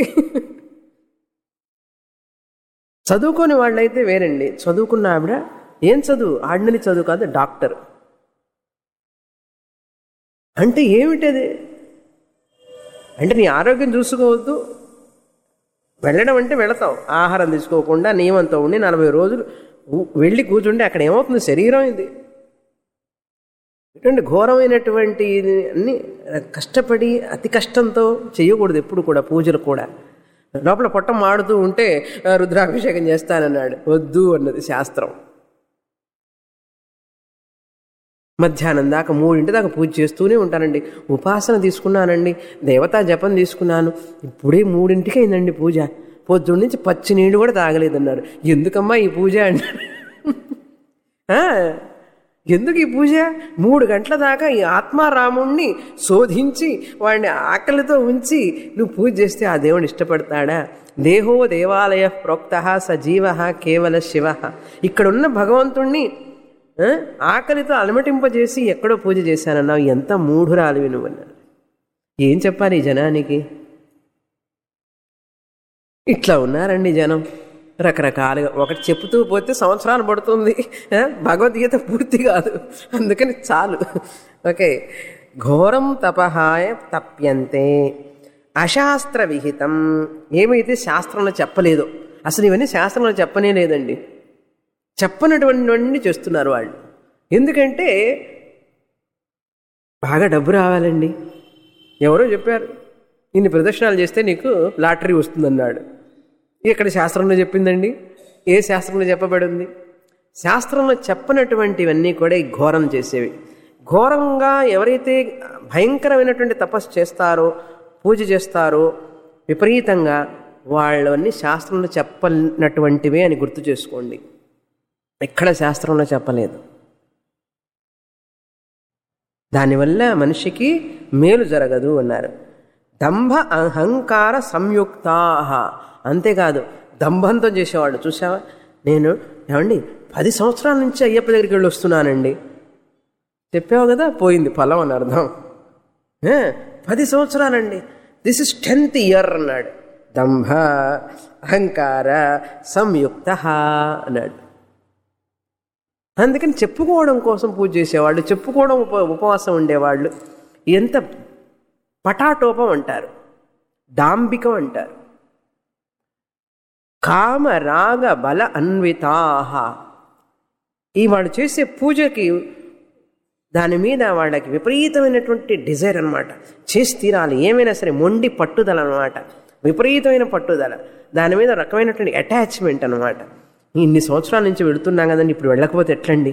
చదువుకోని వాళ్ళైతే వేరండి చదువుకున్న ఆవిడ ఏం చదువు ఆర్డినరీ చదువు కాదు డాక్టర్ అంటే ఏమిటది అంటే నీ ఆరోగ్యం చూసుకోవద్దు వెళ్ళడం అంటే వెళతావు ఆహారం తీసుకోకుండా నియమంతో ఉండి నలభై రోజులు ఉ- వెళ్ళి కూర్చుంటే అక్కడ ఏమవుతుంది శరీరం ఇది ఇటువంటి ఘోరమైనటువంటి ఇది అన్ని కష్టపడి అతి కష్టంతో చేయకూడదు ఎప్పుడు కూడా పూజలు కూడా లోపల పొట్టం మాడుతూ ఉంటే "ఆ, రుద్రాభిషేకం చేస్తానన్నాడు వద్దు అన్నది శాస్త్రం మధ్యాహ్నం దాకా మూడింటి దాకా పూజ చేస్తూనే ఉంటానండి ఉపాసన తీసుకున్నానండి దేవతా జపం తీసుకున్నాను ఇప్పుడే మూడింటికి అయిందండి పూజ పొద్దున్న నుంచి పచ్చి నీళ్ళు కూడా తాగలేదన్నారు ఎందుకమ్మా ఈ పూజ అన్నారు ఆ, ఎందుకు ఈ పూజ మూడు గంటల దాకా ఈ ఆత్మారాముణ్ణి శోధించి వాడిని ఆకలితో ఉంచి నువ్వు పూజ చేస్తే ఆ దేవుని ఇష్టపడతాడా దేహో దేవాలయ ప్రోక్త సజీవ కేవల శివ ఇక్కడున్న భగవంతుణ్ణి ఆ, ఆకలితో అలమటింపజేసి ఎక్కడో పూజ చేశానన్నావు ఎంత మూఢురాలివి నువ్వు అన్నాడు ఏం చెప్పాలి ఈ జనానికి ఇట్లా ఉన్నారండి జనం రకరకాలుగా ఒకటి చెప్తూ పోతే సంవత్సరాలు పడుతుంది ఆ, భగవద్గీత పూర్తి కాదు అందుకని చాలు ఓకే ఘోరం తపహాయ తప్యంతే అశాస్త్ర విహితం ఏమైతే శాస్త్రంలో చెప్పలేదో అసలు ఇవన్నీ శాస్త్రంలో చెప్పనే లేదండి చెప్పనటువంటివన్నీ చేస్తున్నారు వాళ్ళు ఎందుకంటే బాగా డబ్బు రావాలండి ఎవరో చెప్పారు ఇన్ని ప్రదర్శనలు చేస్తే నీకు లాటరీ వస్తుందన్నాడు ఇక్కడ శాస్త్రంలో చెప్పిందండి ఏ శాస్త్రంలో చెప్పబడింది శాస్త్రంలో చెప్పనటువంటివన్నీ కూడా ఈ ఘోరం చేసేవి ఘోరంగా ఎవరైతే భయంకరమైనటువంటి తపస్సు చేస్తారో పూజ చేస్తారో విపరీతంగా వాళ్ళవన్నీ శాస్త్రంలో చెప్పనటువంటివే అని గుర్తు చేసుకోండి ఎక్కడ శాస్త్రంలో చెప్పలేదు దానివల్ల మనిషికి మేలు జరగదు అన్నారు దంభ అహంకార సంయుక్తా అంతేకాదు దంభంతో చేసేవాళ్ళు చూసావా నేను ఏమండి పది సంవత్సరాల నుంచి అయ్యప్ప దగ్గరికి వెళ్ళి వస్తున్నానండి చెప్పావు కదా పోయింది ఫలం అని అర్థం ఏ, పది సంవత్సరాలండి దిస్ ఇస్ టెన్త్ ఇయర్ అన్నాడు దంభ అహంకార సంయుక్త అన్నాడు అందుకని చెప్పుకోవడం కోసం పూజ చేసేవాళ్ళు చెప్పుకోవడం ఉప ఉపవాసం ఉండేవాళ్ళు ఎంత పటాటోపం అంటారు డాంబికం అంటారు కామ రాగ బల అన్వితాహ ఈ వాళ్ళు చేసే పూజకి దాని మీద వాళ్ళకి విపరీతమైనటువంటి డిజైర్ అనమాట చేసి తీరాలి ఏమైనా సరే మొండి పట్టుదల అనమాట విపరీతమైన పట్టుదల దాని మీద రకమైనటువంటి అటాచ్మెంట్ అనమాట ఇన్ని సంవత్సరాల నుంచి వెళుతున్నాం కదండి ఇప్పుడు వెళ్ళకపోతే ఎట్లండి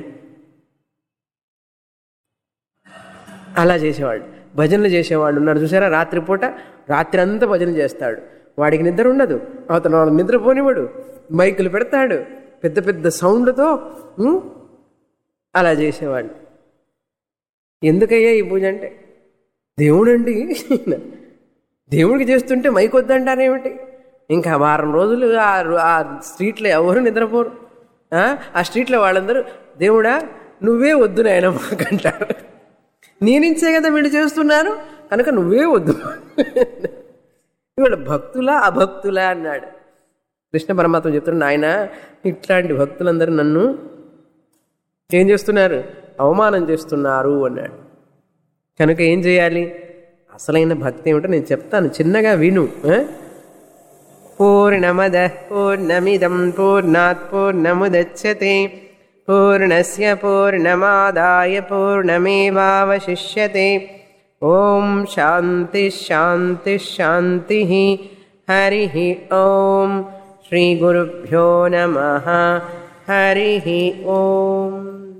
అలా చేసేవాడు భజనలు చేసేవాళ్ళు ఉన్నారు చూసారా రాత్రిపూట రాత్రి అంతా భజన చేస్తాడు వాడికి నిద్ర ఉండదు అతను వాడు నిద్రపోనివాడు మైకులు పెడతాడు పెద్ద పెద్ద సౌండ్తో ఉం? అలా చేసేవాడు ఎందుకయ్యా ఈ పూజ అంటే దేవుడండి దేవుడికి చేస్తుంటే మైక్ వద్దంటారేమిటి ఇంకా వారం రోజులు ఆ ఆ స్ట్రీట్లో ఎవరు నిద్రపోరు ఆ? ఆ స్ట్రీట్లో వాళ్ళందరూ దేవుడా నువ్వే వద్దు నాయన మాకంటారు నేనించే కదా వీళ్ళు చేస్తున్నారు కనుక నువ్వే వద్దు ఇవాళ భక్తులా అభక్తులా అన్నాడు కృష్ణ పరమాత్మ చెప్తున్నాడు ఆయన ఇట్లాంటి భక్తులందరూ నన్ను ఏం చేస్తున్నారు అవమానం చేస్తున్నారు అన్నాడు కనుక ఏం చేయాలి అసలైన భక్తి ఏమిటో నేను చెప్తాను చిన్నగా విను ఆ? పూర్ణమద పూర్ణమిదం పూర్ణాత్ పూర్ణముదచ్చతే పూర్ణస్య పూర్ణమాదాయ పూర్ణమేవావశిష్యతే ఓం శాంతి శాంతి శాంతి హరి ఓం శ్రీ గురుభ్యో నమ హరి ఓం